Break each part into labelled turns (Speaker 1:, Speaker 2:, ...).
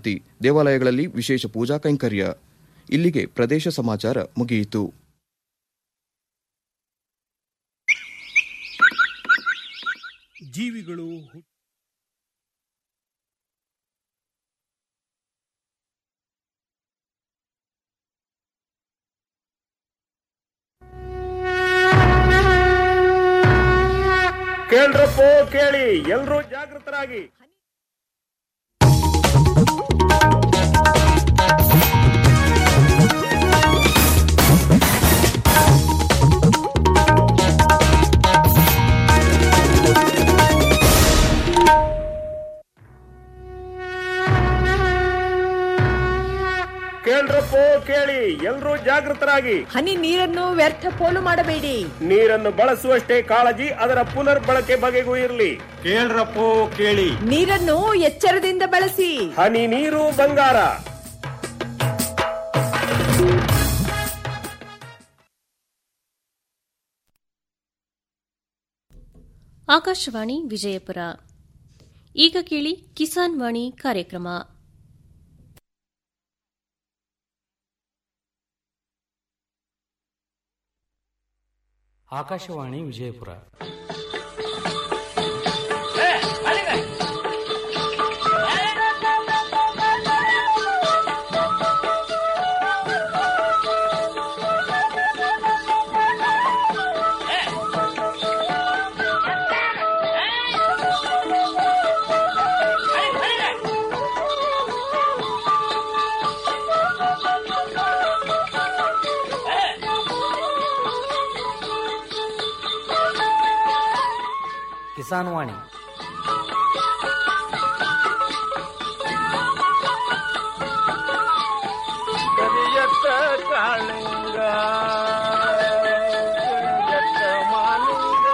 Speaker 1: ಆರತಿ ದೇವಾಲಯಗಳಲ್ಲಿ ವಿಶೇಷ ಪೂಜಾ ಕೈಂಕರ್ಯ ಇಲ್ಲಿಗೆ ಪ್ರದೇಶ ಸಮಾಚಾರ ಮುಗಿಯಿತು
Speaker 2: ಜೀವಿಗಳು ಕೇಳ್ರಪ್ಪೋ ಕೇಳಿ ಎಲ್ರೂ ಜಾಗೃತರಾಗಿ ಕೇಳ್ರಪ್ಪೋ ಕೇಳಿ ಎಲ್ರೂ ಜಾಗೃತರಾಗಿ
Speaker 3: ಹನಿ ನೀರನ್ನು ವ್ಯರ್ಥ ಪೋಲು ಮಾಡಬೇಡಿ
Speaker 2: ನೀರನ್ನು ಬಳಸುವಷ್ಟೇ ಕಾಳಜಿ ಅದರ ಪುನರ್ ಬಳಕೆ ಬಗೆಗೂ ಇರಲಿ ಕೇಳ್ರಪ್ಪೋ ಕೇಳಿ
Speaker 3: ನೀರನ್ನು ಎಚ್ಚರದಿಂದ ಬಳಸಿ
Speaker 2: ಹನಿ ನೀರು ಬಂಗಾರ
Speaker 4: ಆಕಾಶವಾಣಿ ವಿಜಯಪುರ ಈಗ ಕೇಳಿ ಕಿಸಾನ್ ವಾಣಿ ಕಾರ್ಯಕ್ರಮ
Speaker 5: ಆಕಾಶವಾಣಿ ವಿಜಯಪುರ ಕಿಸಾನ್ ವಾಣಿ
Speaker 2: ಕರಿಯತ್ತ ಕಾಳಿಂಗ ಕರಿಯತ್ತ ಮಾಲಿಂಗ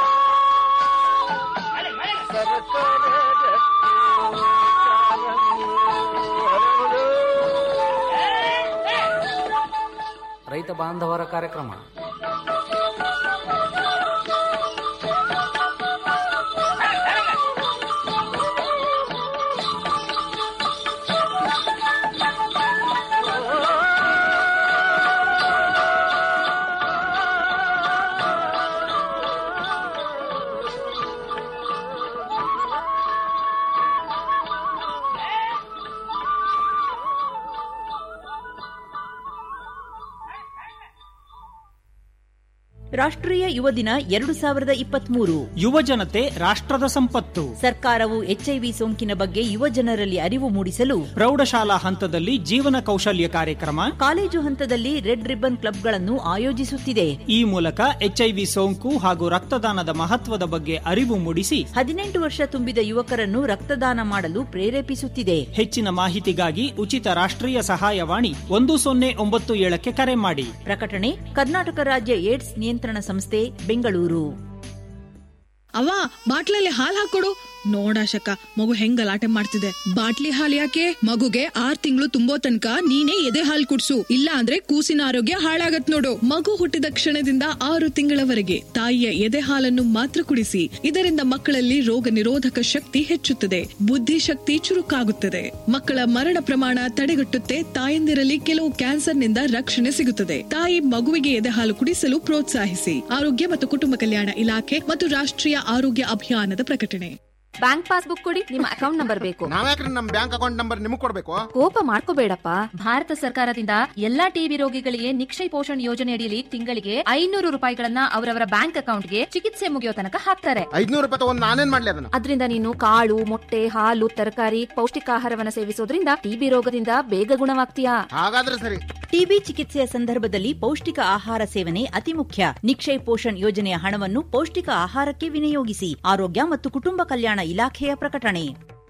Speaker 2: ಸರಸರ ಗಟ್ಟಿ ಕಾಲಂಗಿ ಹರಡು.
Speaker 5: ರೈತ ಬಾಂಧವರ ಕಾರ್ಯಕ್ರಮ
Speaker 3: ರಾಷ್ಟ್ರೀಯ ಯುವ ದಿನ ಎರಡು ಸಾವಿರದ ಇಪ್ಪತ್ಮೂರು
Speaker 6: ಯುವ ಜನತೆ ರಾಷ್ಟ್ರದ ಸಂಪತ್ತು
Speaker 3: ಸರ್ಕಾರವು ಎಚ್ಐವಿ ಸೋಂಕಿನ ಬಗ್ಗೆ ಯುವ ಜನರಲ್ಲಿ ಅರಿವು ಮೂಡಿಸಲು
Speaker 6: ಪ್ರೌಢಶಾಲಾ ಹಂತದಲ್ಲಿ ಜೀವನ ಕೌಶಲ್ಯ ಕಾರ್ಯಕ್ರಮ
Speaker 3: ಕಾಲೇಜು ಹಂತದಲ್ಲಿ ರೆಡ್ ರಿಬ್ಬನ್ ಕ್ಲಬ್ಗಳನ್ನು ಆಯೋಜಿಸುತ್ತಿದೆ
Speaker 6: ಈ ಮೂಲಕ ಎಚ್ಐವಿ ಸೋಂಕು ಹಾಗೂ ರಕ್ತದಾನದ ಮಹತ್ವದ ಬಗ್ಗೆ ಅರಿವು ಮೂಡಿಸಿ
Speaker 3: ಹದಿನೆಂಟು ವರ್ಷ ತುಂಬಿದ ಯುವಕರನ್ನು ರಕ್ತದಾನ ಮಾಡಲು ಪ್ರೇರೇಪಿಸುತ್ತಿದೆ
Speaker 6: ಹೆಚ್ಚಿನ ಮಾಹಿತಿಗಾಗಿ ಉಚಿತ ರಾಷ್ಟ್ರೀಯ ಸಹಾಯವಾಣಿ ಒಂದು ಸೊನ್ನೆ ಒಂಬತ್ತು ಏಳಕ್ಕೆ ಕರೆ ಮಾಡಿ
Speaker 3: ಪ್ರಕಟಣೆ ಕರ್ನಾಟಕ ರಾಜ್ಯ ಏಡ್ಸ್ ನಿಯಂತ್ರಣ ಸಂಸ್ಥೆ ಬೆಂಗಳೂರು
Speaker 7: ಅವ್ವ ಬಾಟ್ಲಲ್ಲಿ ಹಾಲ್ ಹಾಕೊಡು ನೋಡಾಶಕ ಮಗು ಹೆಂಗ್ ಗಲಾಟೆ ಮಾಡ್ತಿದೆ ಬಾಟ್ಲಿ ಹಾಲ್ ಯಾಕೆ ಮಗುಗೆ ಆರ್ ತಿಂಗಳು ತುಂಬೋ ತನಕ ನೀನೇ ಎದೆ ಹಾಲ್ ಕುಡ್ಸು ಇಲ್ಲ ಅಂದ್ರೆ ಕೂಸಿನ ಆರೋಗ್ಯ ಹಾಳಾಗತ್ ನೋಡು ಮಗು ಹುಟ್ಟಿದ ಕ್ಷಣದಿಂದ ಆರು ತಿಂಗಳವರೆಗೆ ತಾಯಿಯ ಎದೆ ಹಾಲನ್ನು ಮಾತ್ರ ಕುಡಿಸಿ ಇದರಿಂದ ಮಕ್ಕಳಲ್ಲಿ ರೋಗ ನಿರೋಧಕ ಶಕ್ತಿ ಹೆಚ್ಚುತ್ತದೆ ಬುದ್ಧಿಶಕ್ತಿ ಚುರುಕಾಗುತ್ತದೆ ಮಕ್ಕಳ ಮರಣ ಪ್ರಮಾಣ ತಡೆಗಟ್ಟುತ್ತೆ ತಾಯಂದಿರಲ್ಲಿ ಕೆಲವು ಕ್ಯಾನ್ಸರ್ನಿಂದ ರಕ್ಷಣೆ ಸಿಗುತ್ತದೆ ತಾಯಿ ಮಗುವಿಗೆ ಎದೆ ಹಾಲು ಕುಡಿಸಲು ಪ್ರೋತ್ಸಾಹಿಸಿ ಆರೋಗ್ಯ ಮತ್ತು ಕುಟುಂಬ ಕಲ್ಯಾಣ ಇಲಾಖೆ ಮತ್ತು ರಾಷ್ಟ್ರೀಯ ಆರೋಗ್ಯ ಅಭಿಯಾನದ ಪ್ರಕಟಣೆ
Speaker 8: ಬ್ಯಾಂಕ್ ಪಾಸ್ಬುಕ್ ಕೊಡಿ ನಿಮ್ಮ ಅಕೌಂಟ್ ನಂಬರ್ ಬೇಕು
Speaker 9: ನಾವ್ಯಾಕ್ರಿ ನಮ್ ಬ್ಯಾಂಕ್ ಅಕೌಂಟ್ ನಂಬರ್ ನಿಮಗ್ ಕೊಡ್ಬೇಕು
Speaker 8: ಕೋಪ ಮಾಡ್ಕೋಬೇಡಪ್ಪ ಭಾರತ ಸರ್ಕಾರದಿಂದ ಎಲ್ಲಾ ಟಿಬಿ ರೋಗಿಗಳಿಗೆ ನಿಕ್ಷಯ ಪೋಷಣ್ ಯೋಜನೆ ಅಡಿಯಲ್ಲಿ ತಿಂಗಳಿಗೆ ಐನೂರು ರೂಪಾಯಿಗಳನ್ನ ಅವರವರ ಬ್ಯಾಂಕ್ ಅಕೌಂಟ್ಗೆ ಚಿಕಿತ್ಸೆ ಮುಗಿಯೋ ತನಕ ಹಾಕ್ತಾರೆ
Speaker 9: ಐದ್ನೂರು ರೂಪಾಯಿ ತಗೊಂಡ್ ನಾನೇನ್ ಮಾಡ್ಲಿ ಅದನ್ನ
Speaker 8: ಅದರಿಂದ ನೀನು ಕಾಳು ಮೊಟ್ಟೆ ಹಾಲು ತರಕಾರಿ ಪೌಷ್ಟಿಕಾಹಾರವನ್ನ ಸೇವಿಸೋದ್ರಿಂದ ಟಿಬಿ ರೋಗದಿಂದ ಬೇಗ ಗುಣವಾಗ್ತೀಯಾ
Speaker 9: ಹಾಗಾದ್ರೆ ಸರಿ
Speaker 3: ಟಿಬಿ ಚಿಕಿತ್ಸೆಯ ಸಂದರ್ಭದಲ್ಲಿ ಪೌಷ್ಟಿಕ ಆಹಾರ ಸೇವನೆ ಅತಿ ಮುಖ್ಯ ನಿಕ್ಷಯ್ ಪೋಷಣ್ ಯೋಜನೆಯ ಹಣವನ್ನು ಪೌಷ್ಟಿಕ ಆಹಾರಕ್ಕೆ ವಿನಿಯೋಗಿಸಿ ಆರೋಗ್ಯ ಮತ್ತು ಕುಟುಂಬ ಕಲ್ಯಾಣ ಇಲಾಖೆಯ ಪ್ರಕಟಣೆ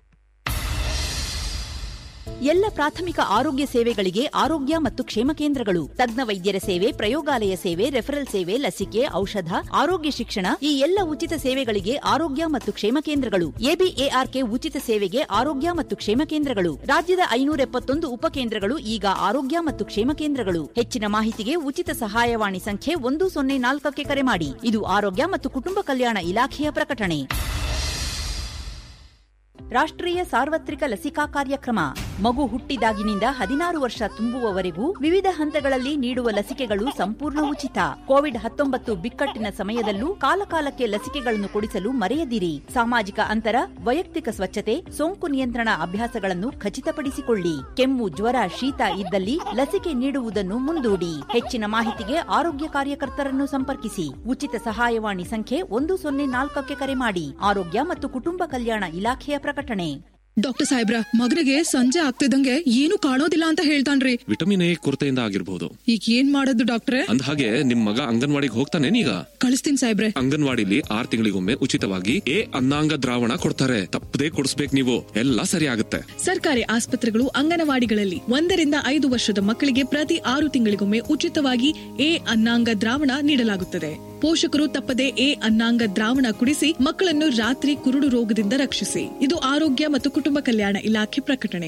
Speaker 3: ಎಲ್ಲ ಪ್ರಾಥಮಿಕ ಆರೋಗ್ಯ ಸೇವೆಗಳಿಗೆ ಆರೋಗ್ಯ ಮತ್ತು ಕ್ಷೇಮ ಕೇಂದ್ರಗಳು ತಜ್ಞ ವೈದ್ಯರ ಸೇವೆ ಪ್ರಯೋಗಾಲಯ ಸೇವೆ ರೆಫರಲ್ ಸೇವೆ ಲಸಿಕೆ ಔಷಧ ಆರೋಗ್ಯ ಶಿಕ್ಷಣ ಈ ಎಲ್ಲ ಉಚಿತ ಸೇವೆಗಳಿಗೆ ಆರೋಗ್ಯ ಮತ್ತು ಕ್ಷೇಮ ಕೇಂದ್ರಗಳು ಎಬಿಎಆರ್ಕೆ ಉಚಿತ ಸೇವೆಗೆ ಆರೋಗ್ಯ ಮತ್ತು ಕ್ಷೇಮ ಕೇಂದ್ರಗಳು ರಾಜ್ಯದ ಐನೂರ ಎಪ್ಪತ್ತೊಂದು ಉಪಕೇಂದ್ರಗಳು ಈಗ ಆರೋಗ್ಯ ಮತ್ತು ಕ್ಷೇಮ ಕೇಂದ್ರಗಳು ಹೆಚ್ಚಿನ ಮಾಹಿತಿಗೆ ಉಚಿತ ಸಹಾಯವಾಣಿ ಸಂಖ್ಯೆ ಒಂದು ಸೊನ್ನೆ ನಾಲ್ಕಕ್ಕೆ ಕರೆ ಮಾಡಿ ಇದು ಆರೋಗ್ಯ ಮತ್ತು ಕುಟುಂಬ ಕಲ್ಯಾಣ ಇಲಾಖೆಯ ಪ್ರಕಟಣೆ ರಾಷ್ಟ್ರೀಯ ಸಾರ್ವತ್ರಿಕ ಲಸಿಕಾ ಕಾರ್ಯಕ್ರಮ ಮಗು ಹುಟ್ಟಿದಾಗಿನಿಂದ ಹದಿನಾರು ವರ್ಷ ತುಂಬುವವರೆಗೂ ವಿವಿಧ ಹಂತಗಳಲ್ಲಿ ನೀಡುವ ಲಸಿಕೆಗಳು ಸಂಪೂರ್ಣ ಉಚಿತ ಕೋವಿಡ್ ಹತ್ತೊಂಬತ್ತು ಬಿಕ್ಕಟ್ಟಿನ ಸಮಯದಲ್ಲೂ ಕಾಲಕಾಲಕ್ಕೆ ಲಸಿಕೆಗಳನ್ನು ಕೊಡಿಸಲು ಮರೆಯದಿರಿ ಸಾಮಾಜಿಕ ಅಂತರ ವೈಯಕ್ತಿಕ ಸ್ವಚ್ಛತೆ ಸೋಂಕು ನಿಯಂತ್ರಣ ಅಭ್ಯಾಸಗಳನ್ನು ಖಚಿತಪಡಿಸಿಕೊಳ್ಳಿ ಕೆಮ್ಮು ಜ್ವರ ಶೀತ ಇದ್ದಲ್ಲಿ ಲಸಿಕೆ ನೀಡುವುದನ್ನು ಮುಂದೂಡಿ ಹೆಚ್ಚಿನ ಮಾಹಿತಿಗೆ ಆರೋಗ್ಯ ಕಾರ್ಯಕರ್ತರನ್ನು ಸಂಪರ್ಕಿಸಿ ಉಚಿತ ಸಹಾಯವಾಣಿ ಸಂಖ್ಯೆ ಒಂದು ಸೊನ್ನೆ ನಾಲ್ಕಕ್ಕೆ ಕರೆ ಮಾಡಿ ಆರೋಗ್ಯ ಮತ್ತು ಕುಟುಂಬ ಕಲ್ಯಾಣ ಇಲಾಖೆಯ ಪ್ರಕಟಣೆ
Speaker 7: ಡಾಕ್ಟರ್ ಸಾಹೇಬ್ರ ಮಗನಿಗೆ ಸಂಜೆ ಆಗ್ತಿದಂಗೆ ಏನು ಕಾಣೋದಿಲ್ಲ ಅಂತ ಹೇಳ್ತಾನ್ರಿ
Speaker 10: ವಿಟಮಿನ್ ಎ ಕೊರತೆಯಿಂದ ಆಗಿರ್ಬೋದು
Speaker 7: ಈಗ ಏನ್ ಮಾಡೋದು ಡಾಕ್ಟ್ರೆ
Speaker 10: ಅಂದ ಹಾಗೆ ನಿಮ್ ಮಗ ಅಂಗನವಾಡಿಗೆ ಹೋಗ್ತಾನೇನೀಗ
Speaker 7: ಕಳಿಸ್ತೀನಿ ಸಾಹೇಬ್ರೆ
Speaker 10: ಅಂಗನವಾಡಿಲಿ ಆರ್ ತಿಂಗಳಿಗೊಮ್ಮೆ ಉಚಿತವಾಗಿ ಎ ಅನ್ನಾಂಗ ದ್ರಾವಣ ಕೊಡ್ತಾರೆ ತಪ್ಪದೇ ಕೊಡಿಸ್ಬೇಕು ನೀವು ಎಲ್ಲ ಸರಿ ಆಗುತ್ತೆ
Speaker 7: ಸರ್ಕಾರಿ ಆಸ್ಪತ್ರೆಗಳು ಅಂಗನವಾಡಿಗಳಲ್ಲಿ ಒಂದರಿಂದ ಐದು ವರ್ಷದ ಮಕ್ಕಳಿಗೆ ಪ್ರತಿ ಆರು ತಿಂಗಳಿಗೊಮ್ಮೆ ಉಚಿತವಾಗಿ ಎ ಅನ್ನಾಂಗ ದ್ರಾವಣ ನೀಡಲಾಗುತ್ತದೆ ಪೋಷಕರು ತಪ್ಪದೆ ಎ ಅನ್ನಾಂಗ ದ್ರಾವಣ ಕುಡಿಸಿ ಮಕ್ಕಳನ್ನು ರಾತ್ರಿ ಕುರುಡು ರೋಗದಿಂದ ರಕ್ಷಿಸಿ ಇದು ಆರೋಗ್ಯ ಮತ್ತು ಕುಟುಂಬ ಕಲ್ಯಾಣ ಇಲಾಖೆ ಪ್ರಕಟಣೆ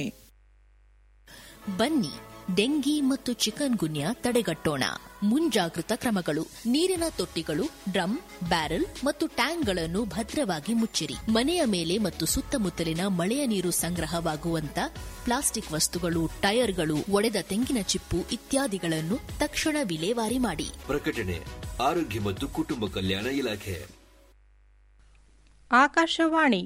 Speaker 11: ಬನ್ನಿ ಡೆಂಗಿ ಮತ್ತು ಚಿಕನ್ ಗುನ್ಯಾ ತಡೆಗಟ್ಟೋಣ ಮುಂಜಾಗೃತ ಕ್ರಮಗಳು ನೀರಿನ ತೊಟ್ಟಿಗಳು ಡ್ರಮ್ ಬ್ಯಾರೆಲ್ ಮತ್ತು ಟ್ಯಾಂಕ್ಗಳನ್ನು ಭದ್ರವಾಗಿ ಮುಚ್ಚಿರಿ ಮನೆಯ ಮೇಲೆ ಮತ್ತು ಸುತ್ತಮುತ್ತಲಿನ ಮಳೆಯ ನೀರು ಸಂಗ್ರಹವಾಗುವಂತ ಪ್ಲಾಸ್ಟಿಕ್ ವಸ್ತುಗಳು ಟೈರ್ಗಳು ಒಡೆದ ತೆಂಗಿನ ಚಿಪ್ಪು ಇತ್ಯಾದಿಗಳನ್ನು ತಕ್ಷಣ ವಿಲೇವಾರಿ ಮಾಡಿ
Speaker 12: ಪ್ರಕಟಣೆ ಆರೋಗ್ಯ ಮತ್ತು ಕುಟುಂಬ ಕಲ್ಯಾಣ ಇಲಾಖೆ
Speaker 13: ಆಕಾಶವಾಣಿ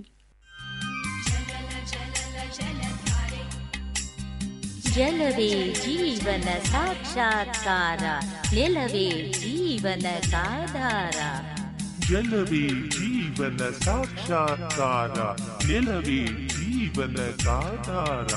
Speaker 14: ಜಲವೇ ಜೀವನ ಸಾಕ್ಷಾತ್ಕಾರ ನೆಲವೇ ಜೀವನದಾಧಾರ
Speaker 15: ಜಲವೇ ಜೀವನ ಸಾಕ್ಷಾತ್ಕಾರ ನೆಲವೇ ಜೀವನದಾಧಾರ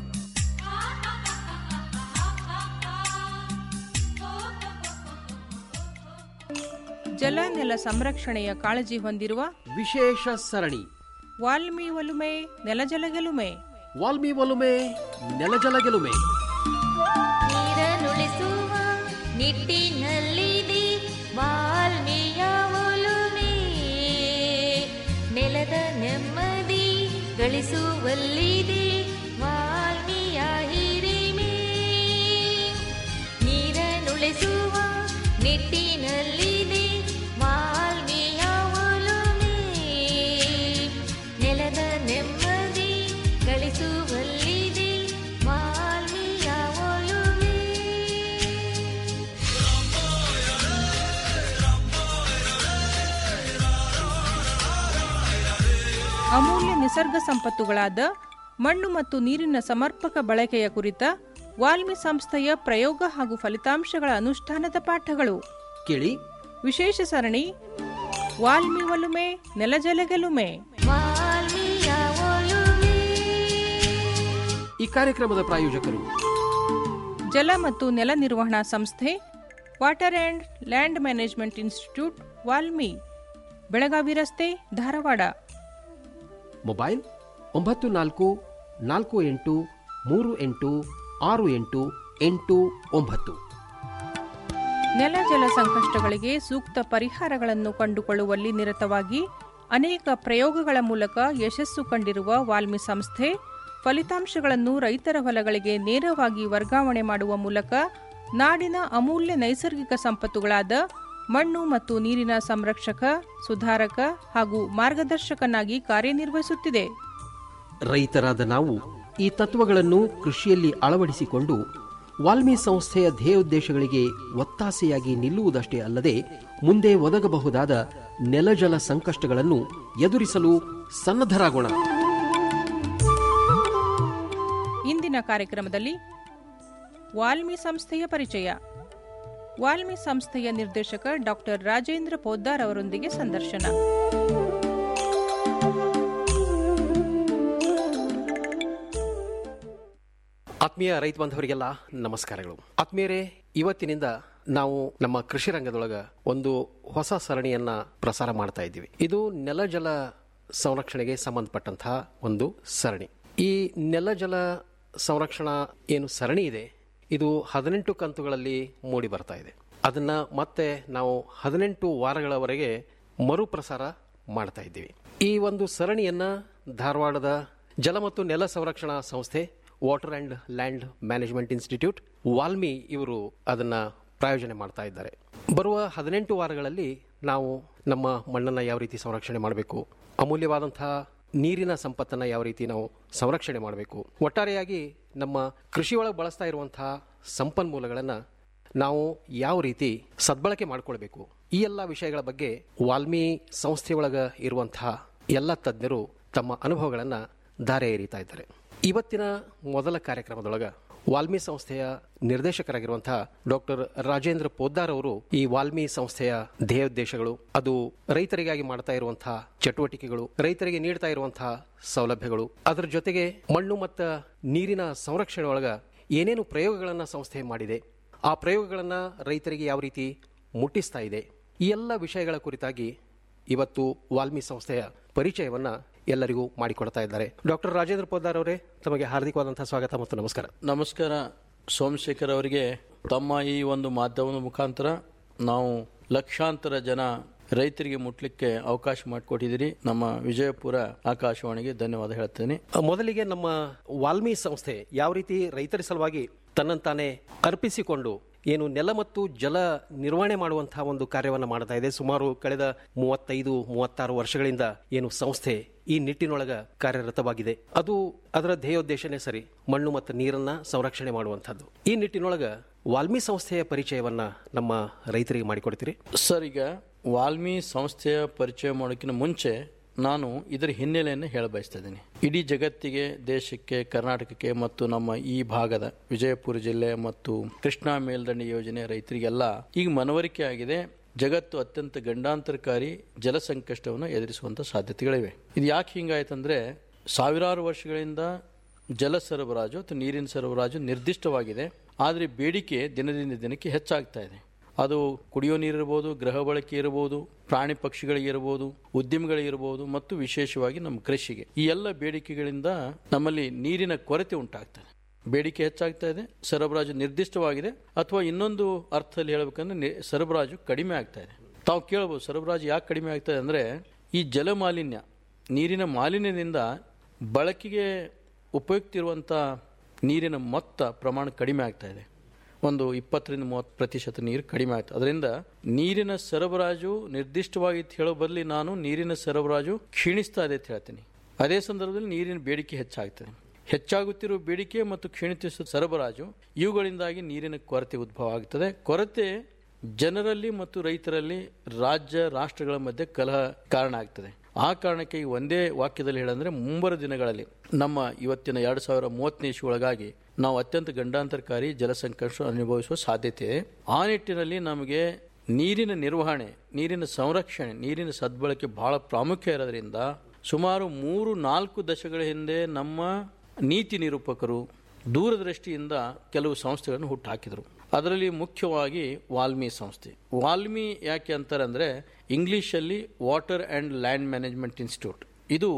Speaker 13: ಜಲ ನೆಲ ಸಂರಕ್ಷಣೆಯ ಕಾಳಜಿ ಹೊಂದಿರುವ
Speaker 16: ವಿಶೇಷ ಸರಣಿ
Speaker 13: ವಾಲ್ಮಿ ಒಲುಮೆ ನೆಲಜಲ ಗೆಲುಮೆ
Speaker 16: ವಾಲ್ಮಿ ಒಲುಮೆ ನೆಲಜಲ ಗೆಲುಮೆ
Speaker 14: ನೀರನ್ನುಳಿಸುವ ನಿಟ್ಟಿನಲ್ಲಿದೆ ವಾಲ್ಮೀಯ ಒಲುಮೆ ನೆಲದ ನೆಮ್ಮದಿ ಗಳಿಸುವಲ್ಲಿದೆ ವಾಲ್ಮೀಯ ಹಿರಿಮೆ ನೀರನ್ನುಳಿಸುವ ನಿಟ್ಟಿನಲ್ಲಿದೆ ವಾಲ್ಮೀಯ ಒಲುಮೆ ನೆಲದ ನೆಮ್ಮದಿ ಗಳಿಸುವಲ್ಲಿದೆ ವಾಲ್ಮೀಯ ಒಲುಮೆ
Speaker 13: ಅಮೂಲ್ಯ ನಿಸರ್ಗ ಸಂಪತ್ತುಗಳಾದ ಮಣ್ಣು ಮತ್ತು ನೀರಿನ ಸಮರ್ಪಕ ಬಳಕೆಯ ಕುರಿತ ವಾಲ್ಮಿ ಸಂಸ್ಥೆಯ ಪ್ರಯೋಗ ಹಾಗೂ ಫಲಿತಾಂಶಗಳ ಅನುಷ್ಠಾನದ ಪಾಠಗಳು
Speaker 16: ಕೇಳಿ
Speaker 13: ವಿಶೇಷ ಸರಣಿ ವಾಲ್ಮಿ ಒಲುಮೆ ನೆಲಜಲ ಗೆಲುಮೆ
Speaker 14: ವಾಲ್ಮೀಯ ಒಲುಮೆ
Speaker 16: ಈ ಕಾರ್ಯಕ್ರಮದ ಪ್ರಾಯೋಜಕರು
Speaker 13: ಜಲ ಮತ್ತು ನೆಲ ನಿರ್ವಹಣಾ ಸಂಸ್ಥೆ water and land management institute WALMI Belagavi ರಸ್ತೆ ಧಾರವಾಡ
Speaker 16: ಮೊಬೈಲ್ ಒಂಬತ್ತು ನಾಲ್ಕು ನಾಲ್ಕು ಎಂಟು ಮೂರು ಎಂಟು ಆರು ಎಂಟು ಎಂಟು ಒಂಬತ್ತು
Speaker 13: ನೆಲ ಜಲ ಸಂಕಷ್ಟಗಳಿಗೆ ಸೂಕ್ತ ಪರಿಹಾರಗಳನ್ನು ಕಂಡುಕೊಳ್ಳುವಲ್ಲಿ ನಿರತವಾಗಿ ಅನೇಕ ಪ್ರಯೋಗಗಳ ಮೂಲಕ ಯಶಸ್ಸು ಕಂಡಿರುವ ವಾಲ್ಮಿ ಸಂಸ್ಥೆ ಫಲಿತಾಂಶಗಳನ್ನು ರೈತರ ಹೊಲಗಳಿಗೆ ನೇರವಾಗಿ ವರ್ಗಾವಣೆ ಮಾಡುವ ಮೂಲಕ ನಾಡಿನ ಅಮೂಲ್ಯ ನೈಸರ್ಗಿಕ ಸಂಪತ್ತುಗಳಾದ ಮಣ್ಣು ಮತ್ತು ನೀರಿನ ಸಂರಕ್ಷಕ ಸುಧಾರಕ ಹಾಗೂ ಮಾರ್ಗದರ್ಶಕನಾಗಿ ಕಾರ್ಯನಿರ್ವಹಿಸುತ್ತಿದೆ
Speaker 16: ರೈತರಾದ ನಾವು ಈ ತತ್ವಗಳನ್ನು ಕೃಷಿಯಲ್ಲಿ ಅಳವಡಿಸಿಕೊಂಡು ವಾಲ್ಮಿ ಸಂಸ್ಥೆಯ ಧ್ಯೇಯೋದ್ದೇಶಗಳಿಗೆ ಒತ್ತಾಸೆಯಾಗಿ ನಿಲ್ಲುವುದಷ್ಟೇ ಅಲ್ಲದೆ ಮುಂದೆ ಒದಗಬಹುದಾದ ನೆಲಜಲ ಸಂಕಷ್ಟಗಳನ್ನು ಎದುರಿಸಲು ಸನ್ನದ್ಧರಾಗೋಣ
Speaker 13: ಇಂದಿನ ಕಾರ್ಯಕ್ರಮದಲ್ಲಿ ವಾಲ್ಮಿ ಸಂಸ್ಥೆಯ ಪರಿಚಯ ವಾಲ್ಮಿ ಸಂಸ್ಥೆಯ ನಿರ್ದೇಶಕ ಡಾಕ್ಟರ್ ರಾಜೇಂದ್ರ ಪೋದ್ದಾರ್ ಅವರೊಂದಿಗೆ ಸಂದರ್ಶನ
Speaker 16: ಆತ್ಮೀಯ ರೈತ ಬಾಂಧವರಿಗೆಲ್ಲ ನಮಸ್ಕಾರಗಳು ಆತ್ಮೀಯರೇ ಇವತ್ತಿನಿಂದ ನಾವು ನಮ್ಮ ಕೃಷಿ ರಂಗದೊಳಗ ಒಂದು ಹೊಸ ಸರಣಿಯನ್ನ ಪ್ರಸಾರ ಮಾಡ್ತಾ ಇದ್ದೀವಿ ಇದು ನೆಲಜಲ ಸಂರಕ್ಷಣೆಗೆ ಸಂಬಂಧಪಟ್ಟಂತಹ ಒಂದು ಸರಣಿ ಈ ನೆಲಜಲ ಸಂರಕ್ಷಣಾ ಏನು ಸರಣಿ ಇದೆ ಇದು ಹದಿನೆಂಟು ಕಂತುಗಳಲ್ಲಿ ಮೂಡಿ ಬರ್ತಾ ಇದೆ ಅದನ್ನ ಮತ್ತೆ ನಾವು ಹದಿನೆಂಟು ವಾರಗಳವರೆಗೆ ಮರುಪ್ರಸಾರ ಮಾಡ್ತಾ ಇದ್ದೀವಿ ಈ ಒಂದು ಸರಣಿಯನ್ನ ಧಾರವಾಡದ ಜಲ ಮತ್ತು ನೆಲ ಸಂರಕ್ಷಣಾ ಸಂಸ್ಥೆ water and land management institute WALMI ಇವರು ಅದನ್ನ ಪ್ರಾಯೋಜನೆ ಮಾಡ್ತಾ ಇದ್ದಾರೆ ಬರುವ ಹದಿನೆಂಟು ವಾರಗಳಲ್ಲಿ ನಾವು ನಮ್ಮ ಮಣ್ಣನ್ನು ಯಾವ ರೀತಿ ಸಂರಕ್ಷಣೆ ಮಾಡಬೇಕು ಅಮೂಲ್ಯವಾದಂತಹ ನೀರಿನ ಸಂಪತ್ತನ್ನು ಯಾವ ರೀತಿ ನಾವು ಸಂರಕ್ಷಣೆ ಮಾಡಬೇಕು ಒಟ್ಟಾರೆಯಾಗಿ ನಮ್ಮ ಕೃಷಿಯೊಳಗೆ ಬಳಸ್ತಾ ಇರುವಂತಹ ಸಂಪನ್ಮೂಲಗಳನ್ನು ನಾವು ಯಾವ ರೀತಿ ಸದ್ಬಳಕೆ ಮಾಡಿಕೊಳ್ಬೇಕು ಈ ಎಲ್ಲ ವಿಷಯಗಳ ಬಗ್ಗೆ ವಾಲ್ಮಿ ಸಂಸ್ಥೆಯೊಳಗೆ ಇರುವಂತಹ ಎಲ್ಲ ತಜ್ಞರು ತಮ್ಮ ಅನುಭವಗಳನ್ನು ದಾರೆ ಎರೀತಾ ಇದ್ದಾರೆ ಇವತ್ತಿನ ಮೊದಲ ಕಾರ್ಯಕ್ರಮದೊಳಗೆ ವಾಲ್ಮಿ ಸಂಸ್ಥೆಯ ನಿರ್ದೇಶಕರಾಗಿರುವಂತಹ ಡಾಕ್ಟರ್ ರಾಜೇಂದ್ರ ಪೋದ್ದಾರ್ ಅವರು ಈ ವಾಲ್ಮಿ ಸಂಸ್ಥೆಯ ಧ್ಯೇಯೋದ್ದೇಶಗಳು ಅದು ರೈತರಿಗಾಗಿ ಮಾಡ್ತಾ ಇರುವಂತಹ ಚಟುವಟಿಕೆಗಳು ರೈತರಿಗೆ ನೀಡ್ತಾ ಇರುವಂತಹ ಸೌಲಭ್ಯಗಳು ಅದರ ಜೊತೆಗೆ ಮಣ್ಣು ಮತ್ತು ನೀರಿನ ಸಂರಕ್ಷಣೆ ಒಳಗ ಏನೇನು ಪ್ರಯೋಗಗಳನ್ನು ಸಂಸ್ಥೆ ಮಾಡಿದೆ ಆ ಪ್ರಯೋಗಗಳನ್ನು ರೈತರಿಗೆ ಯಾವ ರೀತಿ ಮುಟ್ಟಿಸ್ತಾ ಇದೆ ಈ ಎಲ್ಲ ವಿಷಯಗಳ ಕುರಿತಾಗಿ ಇವತ್ತು ವಾಲ್ಮಿ ಸಂಸ್ಥೆಯ ಪರಿಚಯವನ್ನ ಎಲ್ಲರಿಗೂ ಮಾಡಿಕೊಡ್ತಾ ಇದ್ದಾರೆ ಡಾಕ್ಟರ್ ರಾಜೇಂದ್ರ ಪೋದ್ದಾರ್ ಅವರೇ ತಮಗೆ ಹಾರ್ದಿಕವಾದಂತಹ ಸ್ವಾಗತ ಮತ್ತು ನಮಸ್ಕಾರ
Speaker 17: ನಮಸ್ಕಾರ ಸೋಮಶೇಖರ್ ಅವರಿಗೆ ತಮ್ಮ ಈ ಒಂದು ಮಾಧ್ಯಮದ ಮುಖಾಂತರ ನಾವು ಲಕ್ಷಾಂತರ ಜನ ರೈತರಿಗೆ ಮುಟ್ಲಿಕ್ಕೆ ಅವಕಾಶ ಮಾಡಿಕೊಟ್ಟಿದ್ದೀರಿ ನಮ್ಮ ವಿಜಯಪುರ ಆಕಾಶವಾಣಿಗೆ ಧನ್ಯವಾದ ಹೇಳ್ತೇನೆ
Speaker 16: ಮೊದಲಿಗೆ ನಮ್ಮ ವಾಲ್ಮಿ ಸಂಸ್ಥೆ ಯಾವ ರೀತಿ ರೈತರ ಸಲುವಾಗಿ ತನ್ನಂತಾನೆ ಅರ್ಪಿಸಿಕೊಂಡು ಏನು ನೆಲ ಮತ್ತು ಜಲ ನಿರ್ವಹಣೆ ಮಾಡುವಂತಹ ಒಂದು ಕಾರ್ಯವನ್ನು ಮಾಡ್ತಾ ಇದೆ ಸುಮಾರು ಕಳೆದ ಮೂವತ್ತೈದು ಮೂವತ್ತಾರು ವರ್ಷಗಳಿಂದ ಏನು ಸಂಸ್ಥೆ ಈ ನಿಟ್ಟಿನೊಳಗ ಕಾರ್ಯರತವಾಗಿದೆ ಅದು ಅದರ ಧ್ಯೇಯೋದ್ದೇಶನೇ ಸರಿ ಮಣ್ಣು ಮತ್ತು ನೀರನ್ನ ಸಂರಕ್ಷಣೆ ಮಾಡುವಂತಹದ್ದು ಈ ನಿಟ್ಟಿನೊಳಗ ವಾಲ್ಮಿ ಸಂಸ್ಥೆಯ ಪರಿಚಯವನ್ನ ನಮ್ಮ ರೈತರಿಗೆ ಮಾಡಿಕೊಡ್ತೀರಿ
Speaker 17: ಸರ್ ಈಗ ವಾಲ್ಮಿ ಸಂಸ್ಥೆಯ ಪರಿಚಯ ಮಾಡೋಕ್ಕಿಂತ ಮುಂಚೆ ನಾನು ಇದರ ಹಿನ್ನೆಲೆಯನ್ನು ಹೇಳ ಬಯಸ್ತಾ ಇದ್ದೀನಿ ಇಡೀ ಜಗತ್ತಿಗೆ ದೇಶಕ್ಕೆ ಕರ್ನಾಟಕಕ್ಕೆ ಮತ್ತು ನಮ್ಮ ಈ ಭಾಗದ ವಿಜಯಪುರ ಜಿಲ್ಲೆ ಮತ್ತು ಕೃಷ್ಣಾ ಮೇಲ್ದಂಡೆ ಯೋಜನೆ ರೈತರಿಗೆಲ್ಲ ಈಗ ಮನವರಿಕೆ ಆಗಿದೆ ಜಗತ್ತು ಅತ್ಯಂತ ಗಂಡಾಂತರಕಾರಿ ಜಲ ಸಂಕಷ್ಟವನ್ನು ಎದುರಿಸುವಂತ ಸಾಧ್ಯತೆಗಳಿವೆ ಇದು ಯಾಕೆ ಹಿಂಗಾಯ್ತಂದ್ರೆ ಸಾವಿರಾರು ವರ್ಷಗಳಿಂದ ಜಲ ಸರಬರಾಜು ಅಥವಾ ನೀರಿನ ಸರಬರಾಜು ನಿರ್ದಿಷ್ಟವಾಗಿದೆ ಆದರೆ ಬೇಡಿಕೆ ದಿನದಿಂದ ದಿನಕ್ಕೆ ಹೆಚ್ಚಾಗ್ತಾ ಇದೆ ಅದು ಕುಡಿಯೋ ನೀರಿರ್ಬೋದು ಗೃಹ ಬಳಕೆ ಇರಬಹುದು ಪ್ರಾಣಿ ಪಕ್ಷಿಗಳಿಗೆ ಇರಬಹುದು ಉದ್ಯಮಿಗಳಿಗೆ ಇರಬಹುದು ಮತ್ತು ವಿಶೇಷವಾಗಿ ನಮ್ಮ ಕೃಷಿಗೆ ಈ ಎಲ್ಲ ಬೇಡಿಕೆಗಳಿಂದ ನಮ್ಮಲ್ಲಿ ನೀರಿನ ಕೊರತೆ ಉಂಟಾಗ್ತದೆ ಬೇಡಿಕೆ ಹೆಚ್ಚಾಗ್ತಾ ಇದೆ ಸರಬರಾಜು ನಿರ್ದಿಷ್ಟವಾಗಿದೆ ಅಥವಾ ಇನ್ನೊಂದು ಅರ್ಥದಲ್ಲಿ ಹೇಳಬೇಕಂದ್ರೆ ನಿ- ಸರಬರಾಜು ಕಡಿಮೆ ಆಗ್ತಾ ಇದೆ ತಾವು ಕೇಳಬಹುದು ಸರಬರಾಜು ಯಾಕೆ ಕಡಿಮೆ ಆಗ್ತದೆ ಅಂದ್ರೆ ಈ ಜಲ ಮಾಲಿನ್ಯ ನೀರಿನ ಮಾಲಿನ್ಯದಿಂದ ಬಳಕೆಗೆ ಉಪಯುಕ್ತ ಇರುವಂಥ ನೀರಿನ ಮೊತ್ತ ಪ್ರಮಾಣ ಕಡಿಮೆ ಆಗ್ತಾ ಇದೆ ಒಂದು ಇಪ್ಪತ್ತರಿಂದ ಮೂವತ್ತು ಪ್ರತಿಶತ ನೀರು ಕಡಿಮೆ ಆಯ್ತು ಅದರಿಂದ ನೀರಿನ ಸರಬರಾಜು ನಿರ್ದಿಷ್ಟವಾಗಿ ಅಂತ ಹೇಳೋ ಬದಲಿ ನಾನು ನೀರಿನ ಸರಬರಾಜು ಕ್ಷೀಣಿಸ್ತಾ ಇದೆ ಅಂತ ಹೇಳ್ತೀನಿ ಅದೇ ಸಂದರ್ಭದಲ್ಲಿ ನೀರಿನ ಬೇಡಿಕೆ ಹೆಚ್ಚಾಗ್ತದೆ ಹೆಚ್ಚಾಗುತ್ತಿರುವ ಬೇಡಿಕೆ ಮತ್ತು ಕ್ಷೀಣಿಸುವ ಸರಬರಾಜು ಇವುಗಳಿಂದಾಗಿ ನೀರಿನ ಕೊರತೆ ಉದ್ಭವ ಆಗ್ತದೆ ಕೊರತೆ ಜನರಲ್ಲಿ ಮತ್ತು ರೈತರಲ್ಲಿ ರಾಜ್ಯ ರಾಷ್ಟ್ರಗಳ ಮಧ್ಯೆ ಕಲಹ ಕಾರಣ ಆಗ್ತದೆ ಆ ಕಾರಣಕ್ಕೆ ಈ ಒಂದೇ ವಾಕ್ಯದಲ್ಲಿ ಹೇಳಂದ್ರೆ ಮುಂಬರುವ ದಿನಗಳಲ್ಲಿ ನಮ್ಮ ಇವತ್ತಿನ ಎರಡು ಸಾವಿರ ಮೂವತ್ತನೇ ಒಳಗಾಗಿ ನಾವು ಅತ್ಯಂತ ಗಂಡಾಂತರಕಾರಿ ಜಲ ಸಂಕಷ್ಟ ಅನುಭವಿಸುವ ಸಾಧ್ಯತೆ ಇದೆ ಆ ನಿಟ್ಟಿನಲ್ಲಿ ನಮಗೆ ನೀರಿನ ನಿರ್ವಹಣೆ ನೀರಿನ ಸಂರಕ್ಷಣೆ ನೀರಿನ ಸದ್ಬಳಕೆ ಬಹಳ ಪ್ರಾಮುಖ್ಯ ಇರೋದ್ರಿಂದ ಸುಮಾರು ಮೂರು ನಾಲ್ಕು ದಶಕಗಳ ಹಿಂದೆ ನಮ್ಮ ನೀತಿ ನಿರೂಪಕರು ದೂರದೃಷ್ಟಿಯಿಂದ ಕೆಲವು ಸಂಸ್ಥೆಗಳನ್ನು ಹುಟ್ಟುಹಾಕಿದರು ಅದರಲ್ಲಿ ಮುಖ್ಯವಾಗಿ ವಾಲ್ಮಿ ಸಂಸ್ಥೆ ವಾಲ್ಮಿ ಯಾಕೆ ಅಂತಾರೆ ಅಂದರೆ ಇಂಗ್ಲಿಷಲ್ಲಿ water and land management institute ಇದು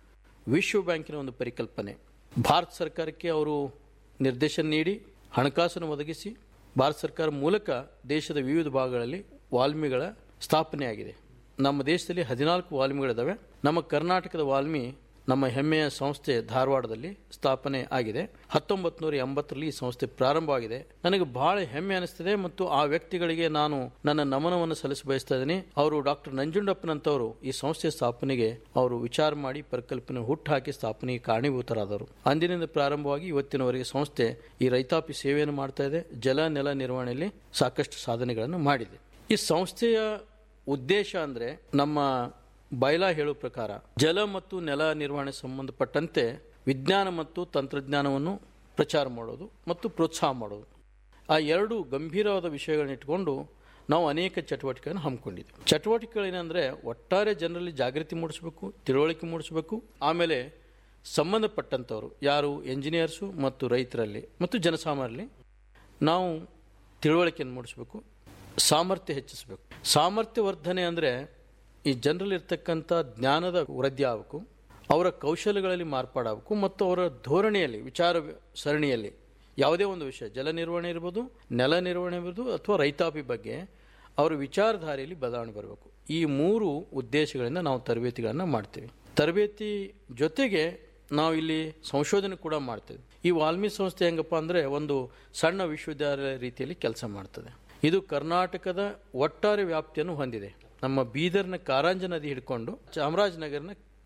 Speaker 17: ವಿಶ್ವ ಬ್ಯಾಂಕಿನ ಒಂದು ಪರಿಕಲ್ಪನೆ ಭಾರತ ಸರ್ಕಾರಕ್ಕೆ ಅವರು ನಿರ್ದೇಶನ ನೀಡಿ ಹಣಕಾಸನ್ನು ಒದಗಿಸಿ ಭಾರತ ಸರ್ಕಾರ ಮೂಲಕ ದೇಶದ ವಿವಿಧ ಭಾಗಗಳಲ್ಲಿ ವಾಲ್ಮಿಗಳ ಸ್ಥಾಪನೆಯಾಗಿದೆ ನಮ್ಮ ದೇಶದಲ್ಲಿ ಹದಿನಾಲ್ಕು ವಾಲ್ಮಿಗಳಿದ್ದಾವೆ ನಮ್ಮ ಕರ್ನಾಟಕದ ವಾಲ್ಮಿ ನಮ್ಮ ಹೆಮ್ಮೆಯ ಸಂಸ್ಥೆ ಧಾರವಾಡದಲ್ಲಿ ಸ್ಥಾಪನೆ ಆಗಿದೆ ಹತ್ತೊಂಬತ್ತು ನೂರ ಎಂಬತ್ತರಲ್ಲಿ ಈ ಸಂಸ್ಥೆ ಪ್ರಾರಂಭವಾಗಿದೆ ನನಗೆ ಬಹಳ ಹೆಮ್ಮೆ ಅನಿಸ್ತದೆ ಮತ್ತು ಆ ವ್ಯಕ್ತಿಗಳಿಗೆ ನಾನು ನನ್ನ ನಮನವನ್ನು ಸಲ್ಲಿಸ ಬಯಸ್ತಾ ಇದ್ದೀನಿ ಅವರು ಡಾಕ್ಟರ್ ನಂಜುಂಡಪ್ಪನಂತವರು ಈ ಸಂಸ್ಥೆ ಸ್ಥಾಪನೆಗೆ ಅವರು ವಿಚಾರ ಮಾಡಿ ಪರಿಕಲ್ಪನೆ ಹುಟ್ಟು ಹಾಕಿ ಸ್ಥಾಪನೆಗೆ ಕಾರಣೀಭೂತರಾದರು ಅಂದಿನಿಂದ ಪ್ರಾರಂಭವಾಗಿ ಇವತ್ತಿನವರೆಗೆ ಸಂಸ್ಥೆ ಈ ರೈತಾಪಿ ಸೇವೆಯನ್ನು ಮಾಡ್ತಾ ಇದೆ ಜಲ ನೆಲ ನಿರ್ವಹಣೆಯಲ್ಲಿ ಸಾಕಷ್ಟು ಸಾಧನೆಗಳನ್ನು ಮಾಡಿದೆ ಈ ಸಂಸ್ಥೆಯ ಉದ್ದೇಶ ಅಂದ್ರೆ ನಮ್ಮ ಬೈಲಾ ಹೇಳುವ ಪ್ರಕಾರ ಜಲ ಮತ್ತು ನೆಲ ನಿರ್ವಹಣೆ ಸಂಬಂಧಪಟ್ಟಂತೆ ವಿಜ್ಞಾನ ಮತ್ತು ತಂತ್ರಜ್ಞಾನವನ್ನು ಪ್ರಚಾರ ಮಾಡೋದು ಮತ್ತು ಪ್ರೋತ್ಸಾಹ ಮಾಡೋದು ಆ ಎರಡು ಗಂಭೀರವಾದ ವಿಷಯಗಳನ್ನ ಇಟ್ಕೊಂಡು ನಾವು ಅನೇಕ ಚಟುವಟಿಕೆಗಳನ್ನು ಹಮ್ಮಿಕೊಂಡಿದ್ದೀವಿ ಚಟುವಟಿಕೆಗಳೇನೆಂದರೆ ಒಟ್ಟಾರೆ ಜನರಲ್ಲಿ ಜಾಗೃತಿ ಮೂಡಿಸಬೇಕು ತಿಳುವಳಿಕೆ ಮೂಡಿಸಬೇಕು ಆಮೇಲೆ ಸಂಬಂಧಪಟ್ಟಂಥವರು ಯಾರು ಎಂಜಿನಿಯರ್ಸು ಮತ್ತು ರೈತರಲ್ಲಿ ಮತ್ತು ಜನಸಾಮಾನ್ಯರಲ್ಲಿ ನಾವು ತಿಳುವಳಿಕೆಯನ್ನು ಮೂಡಿಸಬೇಕು ಸಾಮರ್ಥ್ಯ ಹೆಚ್ಚಿಸಬೇಕು ಸಾಮರ್ಥ್ಯ ವರ್ಧನೆ ಅಂದರೆ ಈ ಜನರಲ್ಲಿರ್ತಕ್ಕಂಥ ಜ್ಞಾನದ ವೃದ್ಧಿ ಆಗಬೇಕು ಅವರ ಕೌಶಲ್ಯಗಳಲ್ಲಿ ಮಾರ್ಪಾಡಬೇಕು ಮತ್ತು ಅವರ ಧೋರಣೆಯಲ್ಲಿ ವಿಚಾರ ಸರಣಿಯಲ್ಲಿ ಯಾವುದೇ ಒಂದು ವಿಷಯ ಜಲ ನಿರ್ವಹಣೆ ಇರ್ಬೋದು ನೆಲ ನಿರ್ವಹಣೆ ಇರ್ಬೋದು ಅಥವಾ ರೈತಾಪಿ ಬಗ್ಗೆ ಅವರ ವಿಚಾರಧಾರೆಯಲ್ಲಿ ಬದಲಾವಣೆ ಬರಬೇಕು ಈ ಮೂರು ಉದ್ದೇಶಗಳಿಂದ ನಾವು ತರಬೇತಿಗಳನ್ನು ಮಾಡ್ತೀವಿ ತರಬೇತಿ ಜೊತೆಗೆ ನಾವು ಇಲ್ಲಿ ಸಂಶೋಧನೆ ಕೂಡ ಮಾಡ್ತೇವೆ ಈ ವಾಲ್ಮಿ ಸಂಸ್ಥೆ ಹೆಂಗಪ್ಪ ಅಂದರೆ ಒಂದು ಸಣ್ಣ ವಿಶ್ವವಿದ್ಯಾಲಯ ರೀತಿಯಲ್ಲಿ ಕೆಲಸ ಮಾಡ್ತದೆ ಇದು ಕರ್ನಾಟಕದ ಒಟ್ಟಾರೆ ವ್ಯಾಪ್ತಿಯನ್ನು ಹೊಂದಿದೆ ನಮ್ಮ ಬೀದರ್ನ ಕಾರಂಜ ನದಿ ಹಿಡ್ಕೊಂಡು ಚಾಮರಾಜನಗರನ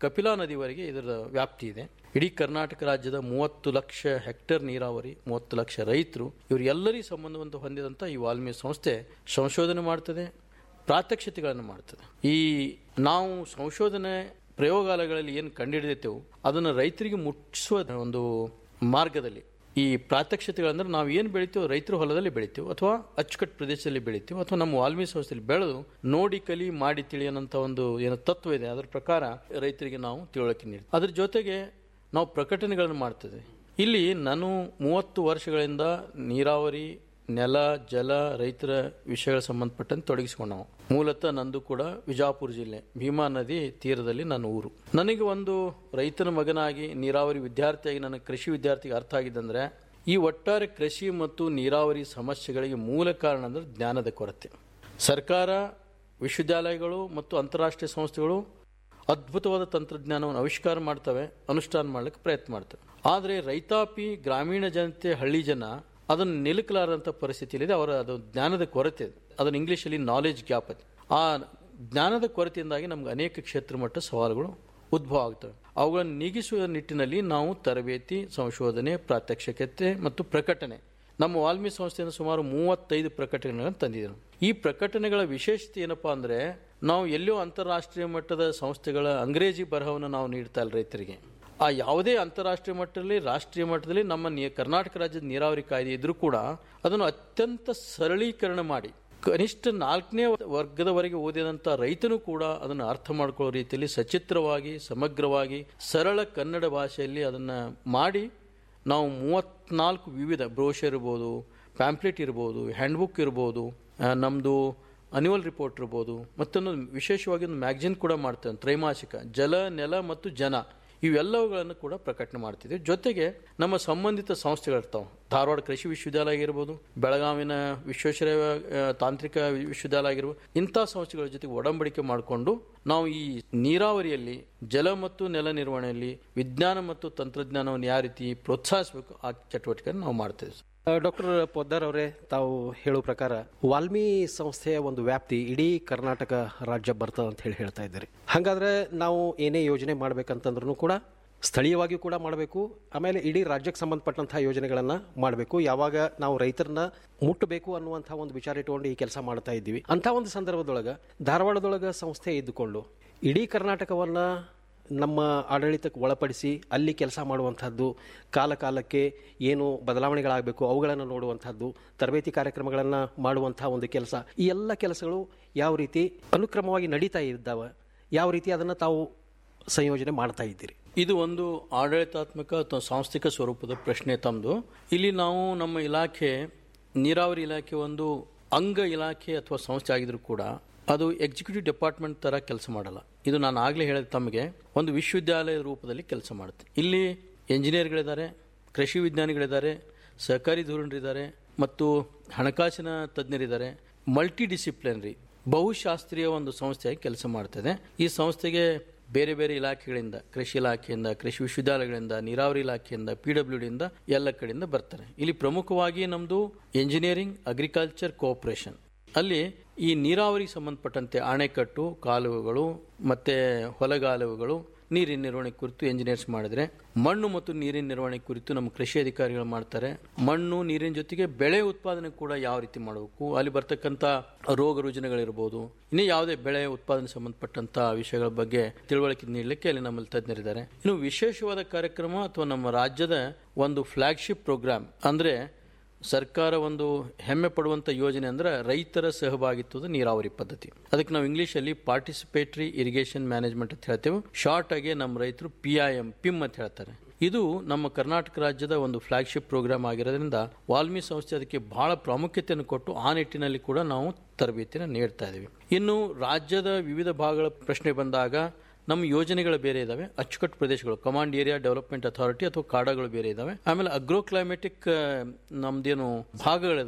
Speaker 17: ಕಪಿಲಾ ನದಿವರೆಗೆ ಇದರ ವ್ಯಾಪ್ತಿ ಇದೆ ಇಡೀ ಕರ್ನಾಟಕ ರಾಜ್ಯದ ಮೂವತ್ತು ಲಕ್ಷ ಹೆಕ್ಟೇರ್ ನೀರಾವರಿ ಮೂವತ್ತು ಲಕ್ಷ ರೈತರು ಇವರೆಲ್ಲರಿಗೂ ಸಂಬಂಧವಂತ ಹೊಂದಿದಂಥ ಈ ವಾಲ್ಮೀಕಿ ಸಂಸ್ಥೆ ಸಂಶೋಧನೆ ಮಾಡ್ತದೆ ಪ್ರಾತ್ಯಕ್ಷಿತೆಗಳನ್ನು ಮಾಡ್ತದೆ ಈ ನಾವು ಸಂಶೋಧನೆ ಪ್ರಯೋಗಾಲಯಗಳಲ್ಲಿ ಏನು ಕಂಡುಹಿಡಿದೇವು ಅದನ್ನು ರೈತರಿಗೆ ಮುಟ್ಟಿಸುವ ಒಂದು ಮಾರ್ಗದಲ್ಲಿ ಈ ಪ್ರಾತ್ಯಕ್ಷಿತೆಗಳಂದ್ರೆ ನಾವು ಏನು ಬೆಳಿತೀವೋ ರೈತರ ಹೊಲದಲ್ಲಿ ಬೆಳಿತೀವಿ ಅಥವಾ ಅಚ್ಚುಕಟ್ಟು ಪ್ರದೇಶದಲ್ಲಿ ಬೆಳಿತೀವಿ ಅಥವಾ ನಮ್ಮ ವಾಲ್ಮೀಕಿ ಸಂಸ್ಥೆಯಲ್ಲಿ ಬೆಳೆದು ನೋಡಿ ಕಲಿ ಮಾಡಿ ತಿಳಿ ಅನ್ನೋಂಥ ಒಂದು ಏನು ತತ್ವ ಇದೆ ಅದರ ಪ್ರಕಾರ ರೈತರಿಗೆ ನಾವು ತಿಳುವಳಿಕೆ ನೀಡ್ತೀವಿ ಅದ್ರ ಜೊತೆಗೆ ನಾವು ಪ್ರಕಟಣೆಗಳನ್ನು ಮಾಡ್ತದೆ ಇಲ್ಲಿ ನಾನು ಮೂವತ್ತು ವರ್ಷಗಳಿಂದ ನೀರಾವರಿ ನೆಲ ಜಲ ರೈತರ ವಿಷಯಗಳ ಸಂಬಂಧಪಟ್ಟಂತೆ ತೊಡಗಿಸಿಕೊಂಡವು ಮೂಲತಃ ನಂದು ಕೂಡ ವಿಜಾಪುರ ಜಿಲ್ಲೆ ಭೀಮಾ ನದಿ ತೀರದಲ್ಲಿ ನನ್ನ ಊರು ನನಗೆ ಒಂದು ರೈತನ ಮಗನಾಗಿ ನೀರಾವರಿ ವಿದ್ಯಾರ್ಥಿಯಾಗಿ ನನ್ನ ಕೃಷಿ ವಿದ್ಯಾರ್ಥಿಗೆ ಅರ್ಥ ಆಗಿದ್ದಂದ್ರೆ ಈ ಒಟ್ಟಾರೆ ಕೃಷಿ ಮತ್ತು ನೀರಾವರಿ ಸಮಸ್ಯೆಗಳಿಗೆ ಮೂಲ ಕಾರಣ ಅಂದ್ರೆ ಜ್ಞಾನದ ಕೊರತೆ ಸರ್ಕಾರ ವಿಶ್ವವಿದ್ಯಾಲಯಗಳು ಮತ್ತು ಅಂತಾರಾಷ್ಟ್ರೀಯ ಸಂಸ್ಥೆಗಳು ಅದ್ಭುತವಾದ ತಂತ್ರಜ್ಞಾನವನ್ನು ಆವಿಷ್ಕಾರ ಮಾಡ್ತವೆ ಅನುಷ್ಠಾನ ಮಾಡ್ಲಿಕ್ಕೆ ಪ್ರಯತ್ನ ಮಾಡ್ತವೆ ಆದರೆ ರೈತಾಪಿ ಗ್ರಾಮೀಣ ಜನತೆ ಹಳ್ಳಿ ಜನ ಅದನ್ನು ನಿಲುಕಲಾರಂಥ ಪರಿಸ್ಥಿತಿಯಲ್ಲಿದೆ ಅವರ ಅದು ಜ್ಞಾನದ ಕೊರತೆ ಇದೆ ಅದನ್ನು ಇಂಗ್ಲೀಷಲ್ಲಿ ನಾಲೆಜ್ ಗ್ಯಾಪ್ ಇದೆ ಆ ಜ್ಞಾನದ ಕೊರತೆಯಿಂದಾಗಿ ನಮ್ಗೆ ಅನೇಕ ಕ್ಷೇತ್ರ ಮಟ್ಟ ಸವಾಲುಗಳು ಉದ್ಭವ ಆಗ್ತವೆ ಅವುಗಳನ್ನು ನೀಗಿಸುವ ನಿಟ್ಟಿನಲ್ಲಿ ನಾವು ತರಬೇತಿ ಸಂಶೋಧನೆ ಪ್ರಾತ್ಯಕ್ಷಿಕತೆ ಮತ್ತು ಪ್ರಕಟಣೆ ನಮ್ಮ ವಾಲ್ಮೀಕಿ ಸಂಸ್ಥೆಯಿಂದ ಸುಮಾರು ಮೂವತ್ತೈದು ಪ್ರಕಟಣೆಗಳನ್ನು ತಂದಿದ್ದೇವೆ ಈ ಪ್ರಕಟಣೆಗಳ ವಿಶೇಷತೆ ಏನಪ್ಪಾ ಅಂದ್ರೆ ನಾವು ಎಲ್ಲೋ ಅಂತಾರಾಷ್ಟ್ರೀಯ ಮಟ್ಟದ ಸಂಸ್ಥೆಗಳ ಅಂಗ್ರೇಜಿ ಬರಹವನ್ನು ನಾವು ನೀಡ್ತಾ ಇಲ್ಲ ರೈತರಿಗೆ ಆ ಯಾವುದೇ ಅಂತಾರಾಷ್ಟ್ರೀಯ ಮಟ್ಟದಲ್ಲಿ ರಾಷ್ಟ್ರೀಯ ಮಟ್ಟದಲ್ಲಿ ನಮ್ಮ ನೀ ಕರ್ನಾಟಕ ರಾಜ್ಯದ ನೀರಾವರಿ ಕಾಯ್ದೆ ಇದ್ರೂ ಕೂಡ ಅದನ್ನು ಅತ್ಯಂತ ಸರಳೀಕರಣ ಮಾಡಿ ಕನಿಷ್ಠ ನಾಲ್ಕನೇ ವರ್ಗದವರೆಗೆ ಓದಿದಂಥ ರೈತನು ಕೂಡ ಅದನ್ನು ಅರ್ಥ ಮಾಡ್ಕೊಳ್ಳೋ ರೀತಿಯಲ್ಲಿ ಸಚಿತ್ರವಾಗಿ ಸಮಗ್ರವಾಗಿ ಸರಳ ಕನ್ನಡ ಭಾಷೆಯಲ್ಲಿ ಅದನ್ನು ಮಾಡಿ ನಾವು ಮೂವತ್ನಾಲ್ಕು ವಿವಿಧ ಬ್ರೋಷರ್ ಇರ್ಬೋದು ಪ್ಯಾಂಪ್ಲೆಟ್ ಇರ್ಬೋದು ಹ್ಯಾಂಡ್ಬುಕ್ ಇರ್ಬೋದು ಆ, ನಮ್ದು ಅನ್ಯುವಲ್ ರಿಪೋರ್ಟ್ ಇರ್ಬೋದು ಮತ್ತೊಂದು ವಿಶೇಷವಾಗಿ ಒಂದು ಮ್ಯಾಗಜಿನ್ ಕೂಡ ಮಾಡ್ತೇವೆ ತ್ರೈಮಾಸಿಕ ಜಲ ನೆಲ ಮತ್ತು ಜನ ಇವೆಲ್ಲವುಗಳನ್ನು ಕೂಡ ಪ್ರಕಟಣೆ ಮಾಡ್ತಿದ್ವಿ ಜೊತೆಗೆ ನಮ್ಮ ಸಂಬಂಧಿತ ಸಂಸ್ಥೆಗಳಿರ್ತಾವೆ ಧಾರವಾಡ ಕೃಷಿ ವಿಶ್ವವಿದ್ಯಾಲಯ ಆಗಿರ್ಬೋದು ಬೆಳಗಾವಿನ ವಿಶ್ವೇಶ್ವರಯ್ಯ ಆ, ತಾಂತ್ರಿಕ ವಿಶ್ವವಿದ್ಯಾಲಯ ಆಗಿರ್ಬೋದು ಇಂಥ ಸಂಸ್ಥೆಗಳ ಜೊತೆಗೆ ಒಡಂಬಡಿಕೆ ಮಾಡಿಕೊಂಡು ನಾವು ಈ ನೀರಾವರಿಯಲ್ಲಿ ಜಲ ಮತ್ತು ನೆಲ ನಿರ್ವಹಣೆಯಲ್ಲಿ ವಿಜ್ಞಾನ ಮತ್ತು ತಂತ್ರಜ್ಞಾನವನ್ನು ಯಾವ ರೀತಿ ಪ್ರೋತ್ಸಾಹಿಸಬೇಕು ಆ ಚಟುವಟಿಕೆಯನ್ನು ನಾವು ಮಾಡ್ತೇವೆ
Speaker 16: ಡಾಕ್ಟರ್ ಪೊದ್ದಾರ್ ಅವರೇ ತಾವು ಹೇಳೋ ಪ್ರಕಾರ ವಾಲ್ಮಿ ಸಂಸ್ಥೆಯ ಒಂದು ವ್ಯಾಪ್ತಿ ಇಡೀ ಕರ್ನಾಟಕ ರಾಜ್ಯ ಬರ್ತದೆ ಅಂತ ಹೇಳಿ ಹೇಳ್ತಾ ಇದ್ದಾರೆ ಹಾಗಾದ್ರೆ ನಾವು ಏನೇ ಯೋಜನೆ ಮಾಡ್ಬೇಕಂತಂದ್ರೂ ಕೂಡ ಸ್ಥಳೀಯವಾಗಿಯೂ ಕೂಡ ಮಾಡಬೇಕು ಆಮೇಲೆ ಇಡೀ ರಾಜ್ಯಕ್ಕೆ ಸಂಬಂಧಪಟ್ಟಂತಹ ಯೋಜನೆಗಳನ್ನು ಮಾಡಬೇಕು ಯಾವಾಗ ನಾವು ರೈತರನ್ನ ಮುಟ್ಟಬೇಕು ಅನ್ನುವಂಥ ಒಂದು ವಿಚಾರ ಇಟ್ಕೊಂಡು ಈ ಕೆಲಸ ಮಾಡ್ತಾ ಇದ್ದೀವಿ ಅಂಥ ಒಂದು ಸಂದರ್ಭದೊಳಗೆ ಧಾರವಾಡದೊಳಗೆ ಸಂಸ್ಥೆ ಇದ್ದುಕೊಂಡು ಇಡೀ ಕರ್ನಾಟಕವನ್ನ ನಮ್ಮ ಆಡಳಿತಕ್ಕೆ ಒಳಪಡಿಸಿ ಅಲ್ಲಿ ಕೆಲಸ ಮಾಡುವಂಥದ್ದು ಕಾಲ ಕಾಲಕ್ಕೆ ಏನು ಬದಲಾವಣೆಗಳಾಗಬೇಕು ಅವುಗಳನ್ನು ನೋಡುವಂಥದ್ದು ತರಬೇತಿ ಕಾರ್ಯಕ್ರಮಗಳನ್ನು ಮಾಡುವಂಥ ಒಂದು ಕೆಲಸ ಈ ಎಲ್ಲ ಕೆಲಸಗಳು ಯಾವ ರೀತಿ ಅನುಕ್ರಮವಾಗಿ ನಡೀತಾ ಇದ್ದಾವೆ ಯಾವ ರೀತಿ ಅದನ್ನು ತಾವು ಸಂಯೋಜನೆ ಮಾಡ್ತಾ ಇದ್ದೀರಿ
Speaker 17: ಇದು ಒಂದು ಆಡಳಿತಾತ್ಮಕ ಅಥವಾ ಸಾಂಸ್ಥಿಕ ಸ್ವರೂಪದ ಪ್ರಶ್ನೆ ತಮ್ಮದು ಇಲ್ಲಿ ನಾವು ನಮ್ಮ ಇಲಾಖೆ ನೀರಾವರಿ ಇಲಾಖೆ ಒಂದು ಅಂಗ ಇಲಾಖೆ ಅಥವಾ ಸಂಸ್ಥೆ ಆಗಿದ್ರು ಕೂಡ ಅದು ಎಕ್ಸಿಕ್ಯೂಟಿವ್ ಡಿಪಾರ್ಟ್ಮೆಂಟ್ ತರ ಕೆಲಸ ಮಾಡಲ್ಲ ಇದು ನಾನು ಆಗಲೇ ಹೇಳಿದ ತಮಗೆ ಒಂದು ವಿಶ್ವವಿದ್ಯಾಲಯ ರೂಪದಲ್ಲಿ ಕೆಲಸ ಮಾಡುತ್ತೆ ಇಲ್ಲಿ ಎಂಜಿನಿಯರ್ಗಳಿದ್ದಾರೆ ಕೃಷಿ ವಿಜ್ಞಾನಿಗಳಿದ್ದಾರೆ ಸಹಕಾರಿ ಧೋರಣರಿದ್ದಾರೆ ಮತ್ತು ಹಣಕಾಸಿನ ತಜ್ಞರಿದ್ದಾರೆ ಮಲ್ಟಿ ಡಿಸಿಪ್ಲಿನರಿ ಬಹುಶಾಸ್ತ್ರೀಯ ಒಂದು ಸಂಸ್ಥೆಯಾಗಿ ಕೆಲಸ ಮಾಡ್ತದೆ ಈ ಸಂಸ್ಥೆಗೆ ಬೇರೆ ಬೇರೆ ಇಲಾಖೆಗಳಿಂದ ಕೃಷಿ ಇಲಾಖೆಯಿಂದ ಕೃಷಿ ವಿಶ್ವವಿದ್ಯಾಲಯಗಳಿಂದ ನೀರಾವರಿ ಇಲಾಖೆಯಿಂದ ಪಿ ಡಬ್ಲ್ಯೂ ಡಿಯಿಂದ ಎಲ್ಲ ಕಡೆಯಿಂದ ಬರ್ತಾರೆ ಇಲ್ಲಿ ಪ್ರಮುಖವಾಗಿ ನಮ್ಮದು ಎಂಜಿನಿಯರಿಂಗ್ ಅಗ್ರಿಕಲ್ಚರ್ ಕೋಆಪರೇಷನ್ ಅಲ್ಲಿ ಈ ನೀರಾವರಿಗೆ ಸಂಬಂಧಪಟ್ಟಂತೆ ಅಣೆಕಟ್ಟು ಕಾಲುವೆಗಳು ಮತ್ತೆ ಹೊಲಗಾಲುವೆಗಳು ನೀರಿನ ನಿರ್ವಹಣೆ ಕುರಿತು ಎಂಜಿನಿಯರ್ಸ್ ಮಾಡಿದ್ರೆ ಮಣ್ಣು ಮತ್ತು ನೀರಿನ ನಿರ್ವಹಣೆ ಕುರಿತು ನಮ್ಮ ಕೃಷಿ ಅಧಿಕಾರಿಗಳು ಮಾಡ್ತಾರೆ ಮಣ್ಣು ನೀರಿನ ಜೊತೆಗೆ ಬೆಳೆ ಉತ್ಪಾದನೆ ಕೂಡ ಯಾವ ರೀತಿ ಮಾಡಬೇಕು ಅಲ್ಲಿ ಬರ್ತಕ್ಕಂಥ ರೋಗ ರುಜಿನಗಳಿರ್ಬೋದು ಇನ್ನು ಯಾವುದೇ ಬೆಳೆ ಉತ್ಪಾದನೆ ಸಂಬಂಧಪಟ್ಟಂತ ವಿಷಯಗಳ ಬಗ್ಗೆ ತಿಳುವಳಿಕೆ ನೀಡಲಿಕ್ಕೆ ಅಲ್ಲಿ ನಮ್ಮಲ್ಲಿ ತಜ್ಞರಿದ್ದಾರೆ ಇನ್ನು ವಿಶೇಷವಾದ ಕಾರ್ಯಕ್ರಮ ಅಥವಾ ನಮ್ಮ ರಾಜ್ಯದ ಒಂದು ಫ್ಲಾಗ್ಶಿಪ್ ಪ್ರೋಗ್ರಾಮ್ ಅಂದ್ರೆ ಸರ್ಕಾರ ಒಂದು ಹೆಮ್ಮೆ ಪಡುವಂತ ಯೋಜನೆ ಅಂದ್ರೆ ರೈತರ ಸಹಭಾಗಿತ್ವದ ನೀರಾವರಿ ಪದ್ಧತಿ ಅದಕ್ಕೆ ನಾವು ಇಂಗ್ಲಿಷ್ ಅಲ್ಲಿ ಪಾರ್ಟಿಸಿಪೇಟರಿ ಇರಿಗೇಷನ್ ಮ್ಯಾನೇಜ್ಮೆಂಟ್ ಅಂತ ಹೇಳ್ತೇವೆ ಶಾರ್ಟ್ ಆಗಿ ನಮ್ಮ ರೈತರು ಪಿ ಐ ಎಂ ಪಿಮ್ ಅಂತ ಹೇಳ್ತಾರೆ ಇದು ನಮ್ಮ ಕರ್ನಾಟಕ ರಾಜ್ಯದ ಒಂದು ಫ್ಲಾಗ್ಶಿಪ್ ಪ್ರೋಗ್ರಾಮ್ ಆಗಿರೋದ್ರಿಂದ ವಾಲ್ಮಿ ಸಂಸ್ಥೆ ಅದಕ್ಕೆ ಬಹಳ ಪ್ರಾಮುಖ್ಯತೆಯನ್ನು ಕೊಟ್ಟು ಆ ನಿಟ್ಟಿನಲ್ಲಿ ಕೂಡ ನಾವು ತರಬೇತಿಯನ್ನು ನೀಡ್ತಾ ಇದ್ದೀವಿ ಇನ್ನು ರಾಜ್ಯದ ವಿವಿಧ ಭಾಗಗಳ ಪ್ರಶ್ನೆ ಬಂದಾಗ ನಮ್ಮ ಯೋಜನೆಗಳು ಬೇರೆ ಇದಾವೆ ಅಚ್ಚುಕಟ್ಟು ಪ್ರದೇಶಗಳು ಕಮಾಂಡ್ ಏರಿಯಾ ಡೆವಲಪ್ಮೆಂಟ್ ಅಥಾರಿಟಿ ಅಥವಾ ಕಾಡಗಳು ಬೇರೆ ಇದಾವೆ ಆಮೇಲೆ ಅಗ್ರೋ ಕ್ಲೈಮೆಟಿಕ್ ನಮ್ದೇನು ಭಾಗಗಳಿದಾವೆ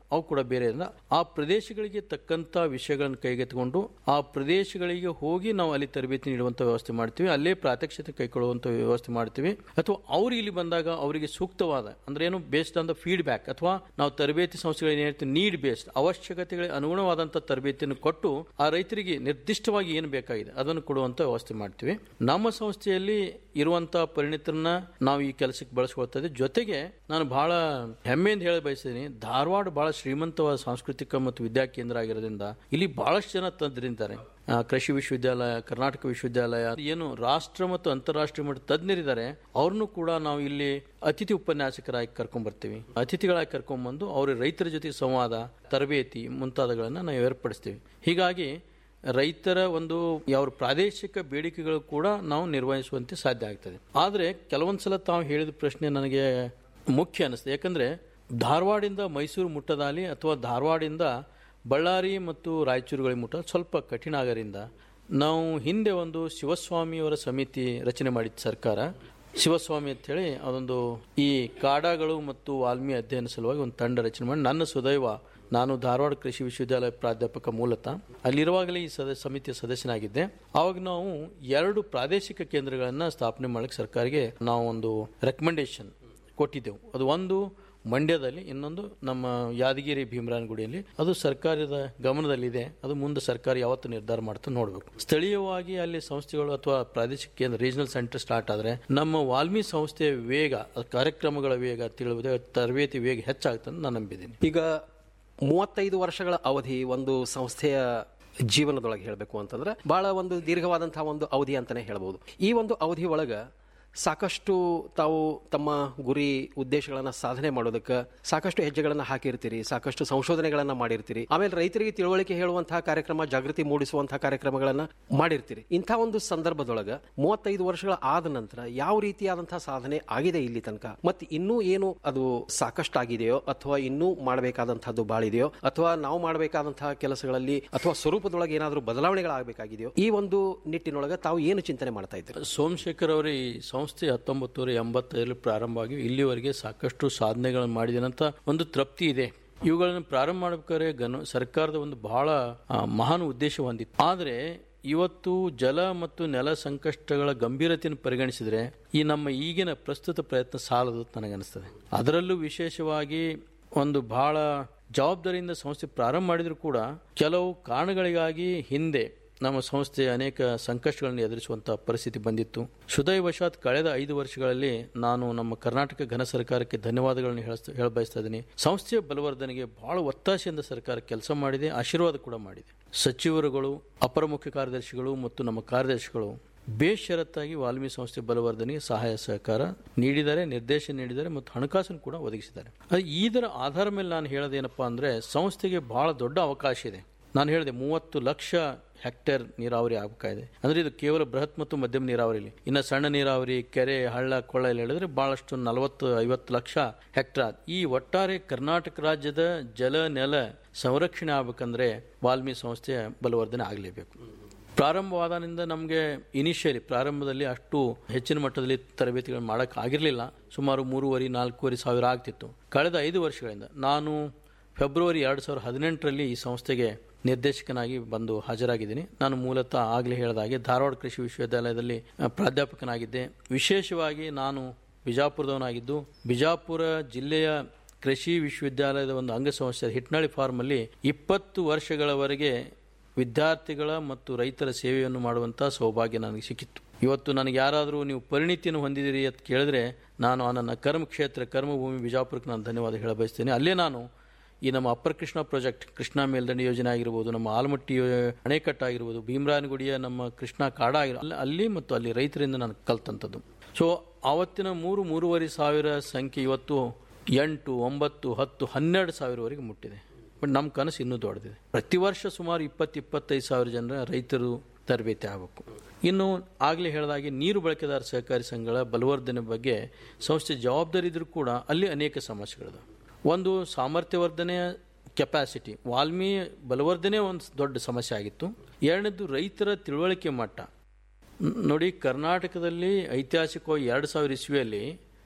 Speaker 17: ಅವು ಕೂಡ ಬೇರೆ ಅಂದ್ರೆ ಆ ಪ್ರದೇಶಗಳಿಗೆ ತಕ್ಕಂತ ವಿಷಯಗಳನ್ನು ಕೈಗೆತ್ತಿಕೊಂಡು ಆ ಪ್ರದೇಶಗಳಿಗೆ ಹೋಗಿ ನಾವು ಅಲ್ಲಿ ತರಬೇತಿ ನೀಡುವಂತ ವ್ಯವಸ್ಥೆ ಮಾಡ್ತೀವಿ ಅಲ್ಲೇ ಪ್ರಾತ್ಯಕ್ಷತೆ ಕೈಗೊಳ್ಳುವಂತ ವ್ಯವಸ್ಥೆ ಮಾಡ್ತೀವಿ ಅಥವಾ ಅವ್ರು ಇಲ್ಲಿ ಬಂದಾಗ ಅವರಿಗೆ ಸೂಕ್ತವಾದ ಅಂದ್ರೆ ಏನು ಬೇಸ್ಡ್ ಆನ್ ದ ಫೀಡ್ಬ್ಯಾಕ್ ಅಥವಾ ನಾವು ತರಬೇತಿ ಸಂಸ್ಥೆಗಳು ಏನ್ ಹೇಳ್ತೀವಿ ನೀಡ್ ಬೇಸ್ಡ್ ಅವಶ್ಯಕತೆಗಳಿಗೆ ಅನುಗುಣವಾದಂತ ತರಬೇತಿಯನ್ನು ಕೊಟ್ಟು ಆ ರೈತರಿಗೆ ನಿರ್ದಿಷ್ಟವಾಗಿ ಏನು ಬೇಕಾಗಿದೆ ಅದನ್ನು ಕೊಡುವಂತ ವ್ಯವಸ್ಥೆ ಮಾಡ್ತೀವಿ ನಮ್ಮ ಸಂಸ್ಥೆಯಲ್ಲಿ ಇರುವಂತ ಪರಿಣಿತರನ್ನ ನಾವು ಈ ಕೆಲಸಕ್ಕೆ ಬಳಸ್ಕೊಳ್ತಾ ಇದ್ದೀವಿ ಜೊತೆಗೆ ನಾನು ಬಹಳ ಹೆಮ್ಮೆಯಿಂದ ಹೇಳ ಬಯಸ್ತೀನಿ ಧಾರವಾಡ ಬಹಳ ಶ್ರೀಮಂತವಾದ ಸಾಂಸ್ಕೃತಿಕ ಮತ್ತು ವಿದ್ಯಾ ಕೇಂದ್ರ ಆಗಿರೋದ್ರಿಂದ ಇಲ್ಲಿ ಬಹಳಷ್ಟು ಜನ ತಜ್ಞರಿದ್ದಾರೆ ಆ, ಕೃಷಿ ವಿಶ್ವವಿದ್ಯಾಲಯ ಕರ್ನಾಟಕ ವಿಶ್ವವಿದ್ಯಾಲಯ ಏನು ರಾಷ್ಟ್ರ ಮತ್ತು ಅಂತಾರಾಷ್ಟ್ರೀಯ ಮಟ್ಟ ತಜ್ಞರಿದ್ದಾರೆ ಅವ್ರನ್ನು ಕೂಡ ನಾವು ಇಲ್ಲಿ ಅತಿಥಿ ಉಪನ್ಯಾಸಕರಾಗಿ ಕರ್ಕೊಂಡ್ ಬರ್ತೀವಿ ಅತಿಥಿಗಳಾಗಿ ಕರ್ಕೊಂಡ್ಬಂದು ಅವ್ರ ರೈತರ ಜೊತೆ ಸಂವಾದ ತರಬೇತಿ ಮುಂತಾದಗಳನ್ನ ನಾವು ಏರ್ಪಡಿಸ್ತೀವಿ ಹೀಗಾಗಿ ರೈತರ ಒಂದು ಯಾವ ಪ್ರಾದೇಶಿಕ ಬೇಡಿಕೆಗಳು ಕೂಡ ನಾವು ನಿರ್ವಹಿಸುವಂತೆ ಸಾಧ್ಯ ಆಗ್ತದೆ ಆದರೆ ಕೆಲವೊಂದ್ಸಲ ತಾವು ಹೇಳಿದ ಪ್ರಶ್ನೆ ನನಗೆ ಮುಖ್ಯ ಅನಿಸ್ತದೆ ಯಾಕಂದ್ರೆ ಧಾರವಾಡಿಂದ ಮೈಸೂರು ಮುಟ್ಟದಾಲಿ ಅಥವಾ ಧಾರವಾಡಿಂದ ಬಳ್ಳಾರಿ ಮತ್ತು ರಾಯಚೂರುಗಳಿಗೆ ಮುಟ್ಟ ಸ್ವಲ್ಪ ಕಠಿಣ ಆಗೋದ್ರಿಂದ ನಾವು ಹಿಂದೆ ಒಂದು ಶಿವಸ್ವಾಮಿಯವರ ಸಮಿತಿ ರಚನೆ ಮಾಡಿತ್ತು ಸರ್ಕಾರ ಶಿವಸ್ವಾಮಿ ಅಂತೇಳಿ ಅದೊಂದು ಈ ಕಾಡಗಳು ಮತ್ತು ವಾಲ್ಮಿ ಅಧ್ಯಯನ ಸಲುವಾಗಿ ಒಂದು ತಂಡ ರಚನೆ ಮಾಡಿ ನನ್ನ ಸುದೈವ ನಾನು ಧಾರವಾಡ ಕೃಷಿ ವಿಶ್ವವಿದ್ಯಾಲಯ ಪ್ರಾಧ್ಯಾಪಕ ಮೂಲತಃ ಅಲ್ಲಿರುವಾಗಲೇ ಈ ಸದ ಸಮಿತಿಯ ಸದಸ್ಯನಾಗಿದ್ದೆ ಆವಾಗ ನಾವು ಎರಡು ಪ್ರಾದೇಶಿಕ ಕೇಂದ್ರಗಳನ್ನು ಸ್ಥಾಪನೆ ಮಾಡಲಿಕ್ಕೆ ಸರ್ಕಾರಿಗೆ ನಾವು ಒಂದು ರೆಕಮೆಂಡೇಶನ್ ಕೊಟ್ಟಿದ್ದೆವು ಅದು ಒಂದು ಮಂಡ್ಯದಲ್ಲಿ ಇನ್ನೊಂದು ನಮ್ಮ ಯಾದಗಿರಿ ಭೀಮರಾಯನಗುಡಿಯಲ್ಲಿ ಅದು ಸರ್ಕಾರದ ಗಮನದಲ್ಲಿದೆ ಅದು ಮುಂದೆ ಸರ್ಕಾರ ಯಾವತ್ತು ನಿರ್ಧಾರ ಮಾಡ್ತಾ ನೋಡಬೇಕು ಸ್ಥಳೀಯವಾಗಿ ಅಲ್ಲಿ ಸಂಸ್ಥೆಗಳು ಅಥವಾ ಪ್ರಾದೇಶಿಕ ಕೇಂದ್ರ ರೀಜನಲ್ ಸೆಂಟರ್ ಸ್ಟಾರ್ಟ್ ಆದರೆ ನಮ್ಮ ವಾಲ್ಮಿ ಸಂಸ್ಥೆಯ ವೇಗ ಕಾರ್ಯಕ್ರಮಗಳ ವೇಗ ತಿಳಿಯುವುದೇ ತರಬೇತಿ ವೇಗ ಹೆಚ್ಚಾಗ್ತದೆ ನಾನು ನಂಬಿದ್ದೀನಿ
Speaker 16: ಈಗ ಮೂವತ್ತೈದು ವರ್ಷಗಳ ಅವಧಿ ಒಂದು ಸಂಸ್ಥೆಯ ಜೀವನದೊಳಗೆ ಹೇಳಬೇಕು ಅಂತಂದ್ರೆ ಬಹಳ ಒಂದು ದೀರ್ಘವಾದಂತಹ ಒಂದು ಅವಧಿ ಅಂತಾನೆ ಹೇಳ್ಬೋದು ಈ ಒಂದು ಅವಧಿ ಒಳಗ ಸಾಕಷ್ಟು ತಾವು ತಮ್ಮ ಗುರಿ ಉದ್ದೇಶಗಳನ್ನ ಸಾಧನೆ ಮಾಡೋದಕ್ಕೆ ಸಾಕಷ್ಟು ಹೆಜ್ಜೆಗಳನ್ನ ಹಾಕಿರ್ತೀರಿ ಸಾಕಷ್ಟು ಸಂಶೋಧನೆಗಳನ್ನ ಮಾಡಿರ್ತೀರಿ ಆಮೇಲೆ ರೈತರಿಗೆ ತಿಳುವಳಿಕೆ ಹೇಳುವಂತಹ ಕಾರ್ಯಕ್ರಮ ಜಾಗೃತಿ ಮೂಡಿಸುವಂತಹ ಕಾರ್ಯಕ್ರಮಗಳನ್ನ ಮಾಡಿರ್ತೀರಿ ಇಂಥ ಒಂದು ಸಂದರ್ಭದೊಳಗ ಮೂವತ್ತೈದು ವರ್ಷಗಳ ಆದ ನಂತರ ಯಾವ ರೀತಿಯಾದಂತಹ ಸಾಧನೆ ಆಗಿದೆ ಇಲ್ಲಿ ತನಕ ಮತ್ತೆ ಇನ್ನೂ ಏನು ಅದು ಸಾಕಷ್ಟು ಆಗಿದೆಯೋ ಅಥವಾ ಇನ್ನೂ ಮಾಡಬೇಕಾದಂತಹದ್ದು ಬಾಳಿದೆಯೋ ಅಥವಾ ನಾವು ಮಾಡಬೇಕಾದಂತಹ ಕೆಲಸಗಳಲ್ಲಿ ಅಥವಾ ಸ್ವರೂಪದೊಳಗೆ ಏನಾದರೂ ಬದಲಾವಣೆಗಳಾಗಬೇಕಾಗಿದೆಯೋ ಈ ಒಂದು ನಿಟ್ಟಿನೊಳಗೆ ತಾವು ಏನು ಚಿಂತನೆ ಮಾಡ್ತಾ ಇದ್ದೀರಿ
Speaker 17: ಸೋಮಶೇಖರ್ ಅವರ ಈ ಸಂಸ್ಥೆ ಹತ್ತೊಂಬತ್ತು ನೂರ ಎಂಬತ್ತೈದರಲ್ಲಿ ಪ್ರಾರಂಭವಾಗಿ ಇಲ್ಲಿವರೆಗೆ ಸಾಕಷ್ಟು ಸಾಧನೆಗಳನ್ನು ಮಾಡಿದನಂತ ಒಂದು ತೃಪ್ತಿ ಇದೆ ಇವುಗಳನ್ನು ಪ್ರಾರಂಭ ಮಾಡಬೇಕಾದ್ರೆ ಗನ ಸರ್ಕಾರದ ಒಂದು ಬಹಳ ಆ, ಮಹಾನ್ ಉದ್ದೇಶ ಹೊಂದಿತ್ತು ಆದರೆ ಇವತ್ತು ಜಲ ಮತ್ತು ನೆಲ ಸಂಕಷ್ಟಗಳ ಗಂಭೀರತೆಯನ್ನು ಪರಿಗಣಿಸಿದರೆ ಈ ನಮ್ಮ ಈಗಿನ ಪ್ರಸ್ತುತ ಪ್ರಯತ್ನ ಸಾಲದು ಅಂತ ನನಗನ್ನಿಸ್ತದೆ ಅದರಲ್ಲೂ ವಿಶೇಷವಾಗಿ ಒಂದು ಬಹಳ ಜವಾಬ್ದಾರಿಯಿಂದ ಸಂಸ್ಥೆ ಪ್ರಾರಂಭ ಮಾಡಿದ್ರು ಕೂಡ ಕೆಲವು ಕಾರಣಗಳಿಗಾಗಿ ಹಿಂದೆ ನಮ್ಮ ಸಂಸ್ಥೆ ಅನೇಕ ಸಂಕಷ್ಟಗಳನ್ನು ಎದುರಿಸುವಂತಹ ಪರಿಸ್ಥಿತಿ ಬಂದಿತ್ತು ಸುದೈವಶಾತ್ ಕಳೆದ ಐದು ವರ್ಷಗಳಲ್ಲಿ ನಾನು ನಮ್ಮ ಕರ್ನಾಟಕ ಘನ ಸರ್ಕಾರಕ್ಕೆ ಧನ್ಯವಾದಗಳನ್ನು ಹೇಳ ಹೇಳ ಬಯಸ್ತಾ ಇದ್ದೀನಿ ಸಂಸ್ಥೆಯ ಬಲವರ್ಧನೆಗೆ ಬಹಳ ಒತ್ತಾಸೆಯಿಂದ ಸರ್ಕಾರ ಕೆಲಸ ಮಾಡಿದೆ ಆಶೀರ್ವಾದ ಕೂಡ ಮಾಡಿದೆ ಸಚಿವರುಗಳು ಅಪರ ಮುಖ್ಯ ಕಾರ್ಯದರ್ಶಿಗಳು ಮತ್ತು ನಮ್ಮ ಕಾರ್ಯದರ್ಶಿಗಳು ಬೇಷರತ್ತಾಗಿ ವಾಲ್ಮಿ ಸಂಸ್ಥೆ ಬಲವರ್ಧನೆಗೆ ಸಹಾಯ ಸಹಕಾರ ನೀಡಿದ್ದಾರೆ ನಿರ್ದೇಶನ ನೀಡಿದ್ದಾರೆ ಮತ್ತು ಹಣಕಾಸನ್ನು ಕೂಡ ಒದಗಿಸಿದ್ದಾರೆ ಅದು ಇದರ ಆಧಾರ ಮೇಲೆ ನಾನು ಹೇಳೋದೇನಪ್ಪಾ ಅಂದ್ರೆ ಸಂಸ್ಥೆಗೆ ಬಹಳ ದೊಡ್ಡ ಅವಕಾಶ ಇದೆ ನಾನು ಹೇಳಿದೆ ಮೂವತ್ತು ಲಕ್ಷ ಹೆಕ್ಟೇರ್ ನೀರಾವರಿ ಆಗಬೇಕಾಗಿದೆ ಅಂದ್ರೆ ಇದು ಕೇವಲ ಬೃಹತ್ ಮತ್ತು ಮಧ್ಯಮ ನೀರಾವರಿಲಿ ಇನ್ನು ಸಣ್ಣ ನೀರಾವರಿ ಕೆರೆ ಹಳ್ಳ ಕೊಳ್ಳ ಎಲ್ಲ ಹೇಳಿದ್ರೆ ಬಹಳಷ್ಟು ನಲವತ್ತು ಐವತ್ತು ಲಕ್ಷ ಹೆಕ್ಟರ್ ಈ ಒಟ್ಟಾರೆ ಕರ್ನಾಟಕ ರಾಜ್ಯದ ಜಲ ನೆಲ ಸಂರಕ್ಷಣೆ ಆಗ್ಬೇಕಂದ್ರೆ ವಾಲ್ಮಿ ಸಂಸ್ಥೆ ಬಲವರ್ಧನೆ ಆಗಲೇಬೇಕು ಪ್ರಾರಂಭವಾದಾನಿಂದ ನಮಗೆ ಇನಿಷಿಯಲಿ ಪ್ರಾರಂಭದಲ್ಲಿ ಅಷ್ಟು ಹೆಚ್ಚಿನ ಮಟ್ಟದಲ್ಲಿ ತರಬೇತಿಗಳನ್ನು ಮಾಡಕ್ ಆಗಿರಲಿಲ್ಲ ಸುಮಾರು ಮೂರುವರೆ ನಾಲ್ಕೂವರೆ ಸಾವಿರ ಆಗ್ತಿತ್ತು ಕಳೆದ ಐದು ವರ್ಷಗಳಿಂದ ನಾನು ಫೆಬ್ರವರಿ ಎರಡು ಸಾವಿರದ ಹದಿನೆಂಟರಲ್ಲಿ ಈ ಸಂಸ್ಥೆಗೆ ನಿರ್ದೇಶಕನಾಗಿ ಬಂದು ಹಾಜರಾಗಿದ್ದೀನಿ ನಾನು ಮೂಲತಃ ಆಗಲೇ ಹೇಳಿದ ಹಾಗೆ ಧಾರವಾಡ ಕೃಷಿ ವಿಶ್ವವಿದ್ಯಾಲಯದಲ್ಲಿ ಆ, ಪ್ರಾಧ್ಯಾಪಕನಾಗಿದ್ದೆ ವಿಶೇಷವಾಗಿ ನಾನು ಬಿಜಾಪುರದವನಾಗಿದ್ದು ಬಿಜಾಪುರ ಜಿಲ್ಲೆಯ ಕೃಷಿ ವಿಶ್ವವಿದ್ಯಾಲಯದ ಒಂದು ಅಂಗಸಂಸ್ಥೆ ಹಿಟ್ನಾಳಿ ಫಾರ್ಮಲ್ಲಿ ಇಪ್ಪತ್ತು ವರ್ಷಗಳವರೆಗೆ ವಿದ್ಯಾರ್ಥಿಗಳ ಮತ್ತು ರೈತರ ಸೇವೆಯನ್ನು ಮಾಡುವಂಥ ಸೌಭಾಗ್ಯ ನನಗೆ ಸಿಕ್ಕಿತ್ತು ಇವತ್ತು ನನಗೆ ಯಾರಾದರೂ ನೀವು ಪರಿಣಿತಿಯನ್ನು ಹೊಂದಿದ್ದೀರಿ ಅಂತ ಕೇಳಿದ್ರೆ ನಾನು ಆ ನನ್ನ ಕರ್ಮ ಕ್ಷೇತ್ರ ಕರ್ಮಭೂಮಿ ಬಿಜಾಪುರಕ್ಕೆ ನಾನು ಧನ್ಯವಾದ ಹೇಳ ಬಯಸ್ತೇನೆ ಅಲ್ಲೇ ನಾನು ಈ ನಮ್ಮ ಅಪ್ಪರ್ ಕೃಷ್ಣ ಪ್ರಾಜೆಕ್ಟ್ ಕೃಷ್ಣಾ ಮೇಲ್ದಂಡೆ ಯೋಜನೆ ಆಗಿರ್ಬೋದು ನಮ್ಮ ಆಲಮಟ್ಟಿ ಯೋ- ಅಣೆಕಟ್ಟು ಆಗಿರ್ಬೋದು ಭೀಮರಾಯನಗುಡಿಯ ನಮ್ಮ ಕೃಷ್ಣಾ ಕಾಡ ಆಗಿರೋ ಅಲ್ಲಿ- ಅಲ್ಲಿ ಮತ್ತು ಅಲ್ಲಿ ರೈತರಿಂದ ನಾನು ಕಲ್ತಂಥದ್ದು ಸೊ ಆವತ್ತಿನ ಮೂರು ಮೂರುವರೆ ಸಾವಿರ ಸಂಖ್ಯೆ ಇವತ್ತು ಎಂಟು ಒಂಬತ್ತು ಹತ್ತು ಹನ್ನೆರಡು ಸಾವಿರವರೆಗೆ ಮುಟ್ಟಿದೆ ಬಟ್ ನಮ್ಮ ಕನಸು ಇನ್ನೂ ದೊಡ್ಡದಿದೆ ಪ್ರತಿ ವರ್ಷ ಸುಮಾರು ಇಪ್ಪತ್ತು ಇಪ್ಪತ್ತೈದು ಸಾವಿರ ಜನರ ರೈತರು ತರಬೇತಿ ಆಗಬೇಕು ಇನ್ನು ಆಗಲೇ ಹೇಳಿದಾಗೆ ನೀರು ಬಳಕೆದಾರ ಸಹಕಾರಿ ಸಂಘಗಳ ಬಲವರ್ಧನೆ ಬಗ್ಗೆ ಸಂಸ್ಥೆ ಜವಾಬ್ದಾರಿ ಇದ್ರೂ ಕೂಡ ಅಲ್ಲಿ ಅನೇಕ ಸಮಸ್ಯೆಗಳಿದಾವೆ ಒಂದು ಸಾಮರ್ಥ್ಯವರ್ಧನೆಯ ಕೆಪಾಸಿಟಿ ವಾಲ್ಮಿ ಬಲವರ್ಧನೆ ಒಂದು ದೊಡ್ಡ ಸಮಸ್ಯೆ ಆಗಿತ್ತು ಎರಡನೇದು ರೈತರ ತಿಳುವಳಿಕೆ ಮಟ್ಟ ನ್- ನೋಡಿ ಕರ್ನಾಟಕದಲ್ಲಿ ಐತಿಹಾಸಿಕವಾಗಿ ಎರಡು ಸಾವಿರ ಇಸ್ವಿಯಲ್ಲಿ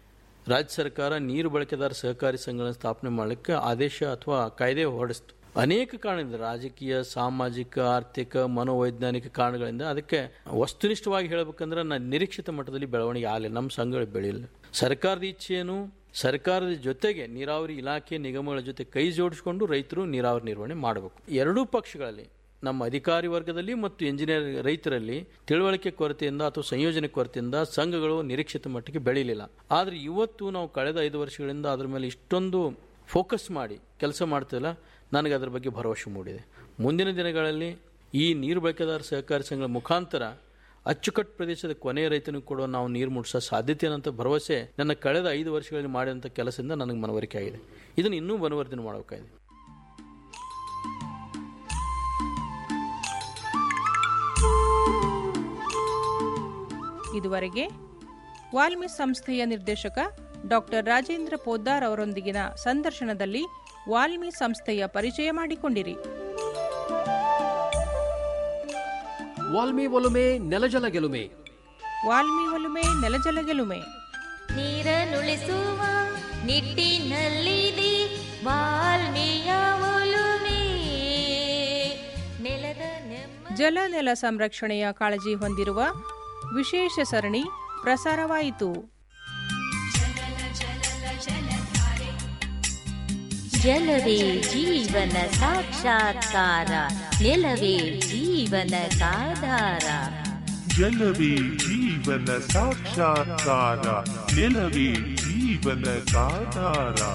Speaker 17: ರಾಜ್ಯ ಸರ್ಕಾರ ನೀರು ಬಳಕೆದಾರ ಸಹಕಾರಿ ಸಂಘಗಳನ್ನು ಸ್ಥಾಪನೆ ಮಾಡಲಿಕ್ಕೆ ಆದೇಶ ಅಥವಾ ಕಾಯ್ದೆ ಹೊರಡಿಸ್ತು ಅನೇಕ ಕಾರಣದಿಂದ ರಾಜಕೀಯ ಸಾಮಾಜಿಕ ಆರ್ಥಿಕ ಮನೋವೈಜ್ಞಾನಿಕ ಕಾರಣಗಳಿಂದ ಅದಕ್ಕೆ ವಸ್ತುನಿಷ್ಠವಾಗಿ ಹೇಳಬೇಕಂದ್ರೆ ನಾನು ನಿರೀಕ್ಷಿತ ಮಟ್ಟದಲ್ಲಿ ಬೆಳವಣಿಗೆ ಆಗಲಿಲ್ಲ ನಮ್ಮ ಸಂಘಗಳು ಬೆಳೆಯಲಿಲ್ಲ ಸರ್ಕಾರದ ಇಚ್ಛೆಯನ್ನು ಸರ್ಕಾರದ ಜೊತೆಗೆ ನೀರಾವರಿ ಇಲಾಖೆ ನಿಗಮಗಳ ಜೊತೆ ಕೈ ಜೋಡಿಸಿಕೊಂಡು ರೈತರು ನೀರಾವರಿ ನಿರ್ವಹಣೆ ಮಾಡಬೇಕು ಎರಡೂ ಪಕ್ಷಗಳಲ್ಲಿ ನಮ್ಮ ಅಧಿಕಾರಿ ವರ್ಗದಲ್ಲಿ ಮತ್ತು ಇಂಜಿನಿಯರ್ ರೈತರಲ್ಲಿ ತಿಳುವಳಿಕೆ ಕೊರತೆಯಿಂದ ಅಥವಾ ಸಂಯೋಜನೆ ಕೊರತೆಯಿಂದ ಸಂಘಗಳು ನಿರೀಕ್ಷಿತ ಮಟ್ಟಿಗೆ ಬೆಳೀಲಿಲ್ಲ ಆದರೆ ಇವತ್ತು ನಾವು ಕಳೆದ ಐದು ವರ್ಷಗಳಿಂದ ಅದರ ಮೇಲೆ ಇಷ್ಟೊಂದು ಫೋಕಸ್ ಮಾಡಿ ಕೆಲಸ ಮಾಡ್ತಿಲ್ಲ ನನಗೆ ಅದರ ಬಗ್ಗೆ ಭರವಸೆ ಮೂಡಿದೆ ಮುಂದಿನ ದಿನಗಳಲ್ಲಿ ಈ ನೀರು ಬಳಕೆದಾರ ಸಹಕಾರಿ ಸಂಘಗಳ ಮುಖಾಂತರ ಅಚ್ಚುಕಟ್ಟು ಪ್ರದೇಶದ ಕೊನೆಯ ರೈತನಿಗೆ ಕೂಡ ನಾವು ನೀರು ಮುಟ್ಟಿಸೋ ಸಾಧ್ಯತೆ ಅನ್ನೋಂಥ ಭರವಸೆ ನನ್ನ ಕಳೆದ ಐದು ವರ್ಷಗಳಲ್ಲಿ ಮಾಡಿದಂಥ ಕೆಲಸದಿಂದ ನನಗೆ ಮನವರಿಕೆ ಆಗಿದೆ ಇದನ್ನು ಇನ್ನೂ ಮನವರ್ಧನೆ ಮಾಡಬೇಕಾಗಿದೆ
Speaker 13: ಇದುವರೆಗೆ ವಾಲ್ಮಿ ಸಂಸ್ಥೆಯ ನಿರ್ದೇಶಕ ಡಾಕ್ಟರ್ ರಾಜೇಂದ್ರ ಪೋದ್ದಾರ್ ಅವರೊಂದಿಗಿನ ಸಂದರ್ಶನದಲ್ಲಿ ವಾಲ್ಮಿ ಸಂಸ್ಥೆಯ ಪರಿಚಯ ಮಾಡಿಕೊಂಡಿರಿ
Speaker 18: ವಾಲ್ಮಿ ಒಲುಮೆ ನೆಲಜಲ ಗೆಲುಮೆ
Speaker 13: ವಾಲ್ಮಿ ಒಲುಮೆ ನೆಲಜಲ ಗೆಲುಮೆ
Speaker 14: ನೀರನ್ನುಳಿಸುವ ನಿಟ್ಟಿನಲ್ಲಿದೆ ವಾಲ್ಮೀಯ ಒಲುಮೆ ನೆಲದ ನೆಮ್ಮ
Speaker 13: ಜಲ ನೆಲ ಸಂರಕ್ಷಣೆಯ ಕಾಳಜಿ ಹೊಂದಿರುವ ವಿಶೇಷ ಸರಣಿ ಪ್ರಸಾರವಾಯಿತು
Speaker 14: ಜಲವೇ ಜೀವನ ಸಾಕ್ಷಾತ್ಕಾರ ನೆಲವೇ ಜೀವನದಾಧಾರ
Speaker 15: ಜಲವೇ ಜೀವನ ಸಾಕ್ಷಾತ್ಕಾರ ನೆಲವೇ ಜೀವನದಾಧಾರ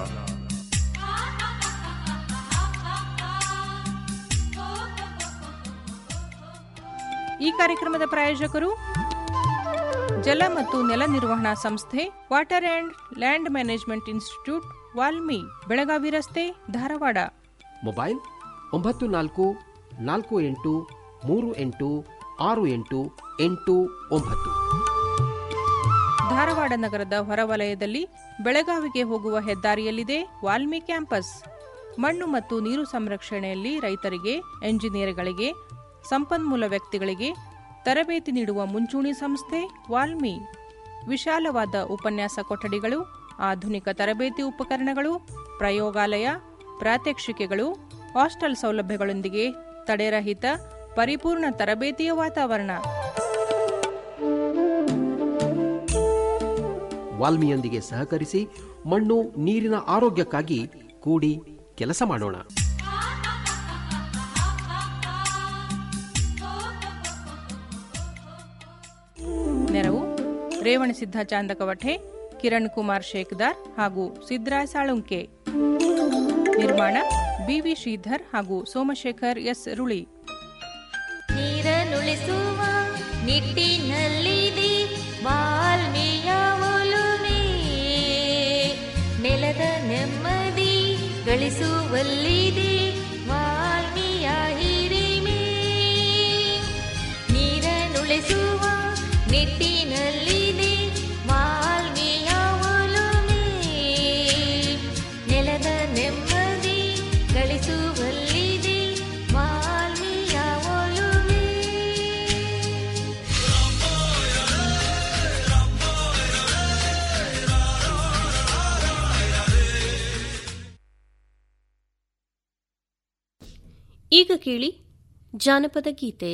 Speaker 13: ಈ ಕಾರ್ಯಕ್ರಮದ ಪ್ರಾಯೋಜಕರು ಜಲ ಮತ್ತು ನೆಲ ನಿರ್ವಹಣಾ ಸಂಸ್ಥೆ water and land management institute WALMI Belagavi ರಸ್ತೆ ಧಾರವಾಡ
Speaker 18: ಮೊಬೈಲ್ ಒಂಬತ್ತು ನಾಲ್ಕು ನಾಲ್ಕು ಎಂಟು ಮೂರು ಎಂಟು ಆರು ಎಂಟು ಎಂಟು ಒಂಬತ್ತು
Speaker 13: ಧಾರವಾಡ ನಗರದ ಹೊರವಲಯದಲ್ಲಿ ಬೆಳಗಾವಿಗೆ ಹೋಗುವ ಹೆದ್ದಾರಿಯಲ್ಲಿದೆ ವಾಲ್ಮಿ ಕ್ಯಾಂಪಸ್ ಮಣ್ಣು ಮತ್ತು ನೀರು ಸಂರಕ್ಷಣೆಯಲ್ಲಿ ರೈತರಿಗೆ ಎಂಜಿನಿಯರ್ಗಳಿಗೆ ಸಂಪನ್ಮೂಲ ವ್ಯಕ್ತಿಗಳಿಗೆ ತರಬೇತಿ ನೀಡುವ ಮುಂಚೂಣಿ ಸಂಸ್ಥೆ ವಾಲ್ಮಿ ವಿಶಾಲವಾದ ಉಪನ್ಯಾಸ ಕೊಠಡಿಗಳು ಆಧುನಿಕ ತರಬೇತಿ ಉಪಕರಣಗಳು ಪ್ರಯೋಗಾಲಯ ಪ್ರಾತ್ಯಕ್ಷಿಕೆಗಳು ಹಾಸ್ಟೆಲ್ ಸೌಲಭ್ಯಗಳೊಂದಿಗೆ ತಡೆರಹಿತ ಪರಿಪೂರ್ಣ ತರಬೇತಿಯ ವಾತಾವರಣ
Speaker 18: ವಾಲ್ಮಿಯೊಂದಿಗೆ ಸಹಕರಿಸಿ ಮಣ್ಣು ನೀರಿನ ಆರೋಗ್ಯಕ್ಕಾಗಿ ಕೂಡಿ ಕೆಲಸ ಮಾಡೋಣ
Speaker 13: ನೆರವು ರೇವಣಸಿದ್ಧ ಚಾಂದಕವಠೆ ಕಿರಣ್ ಕುಮಾರ್ ಶೇಖದಾರ್ ಹಾಗೂ ಸಿದ್ರಾಯ್ ಸಾಳುಂಕೆ ನಿರ್ಮಾಣ ಬಿವಿ ಶ್ರೀಧರ್ ಹಾಗೂ ಸೋಮಶೇಖರ್ ಎಸ್ ರುಳಿ
Speaker 14: ನೀರನ್ನುಳಿಸುವ ನಿಟ್ಟಿನಲ್ಲಿದೆ ವಾಲ್ಮೀಯ ಒಲುಮೆ ನೆಲದ ನೆಮ್ಮದಿ ಗಳಿಸುವಲ್ಲಿದೆ ವಾಲ್ಮೀಯ ಹಿರಿಮೆ ನೀರನ್ನುಳಿಸುವ ನಿಟ್ಟಿನಲ್ಲಿದೆ ವಾಲ್ಮೀಯ ಒಲುಮೆ ನೆಲದ ನೆಮ್ಮದಿ ಗಳಿಸುವಲ್ಲಿದೆ ವಾಲ್ಮೀಯ ಒಲುಮೆ
Speaker 4: ಈಗ ಕೇಳಿ ಜಾನಪದ ಗೀತೆ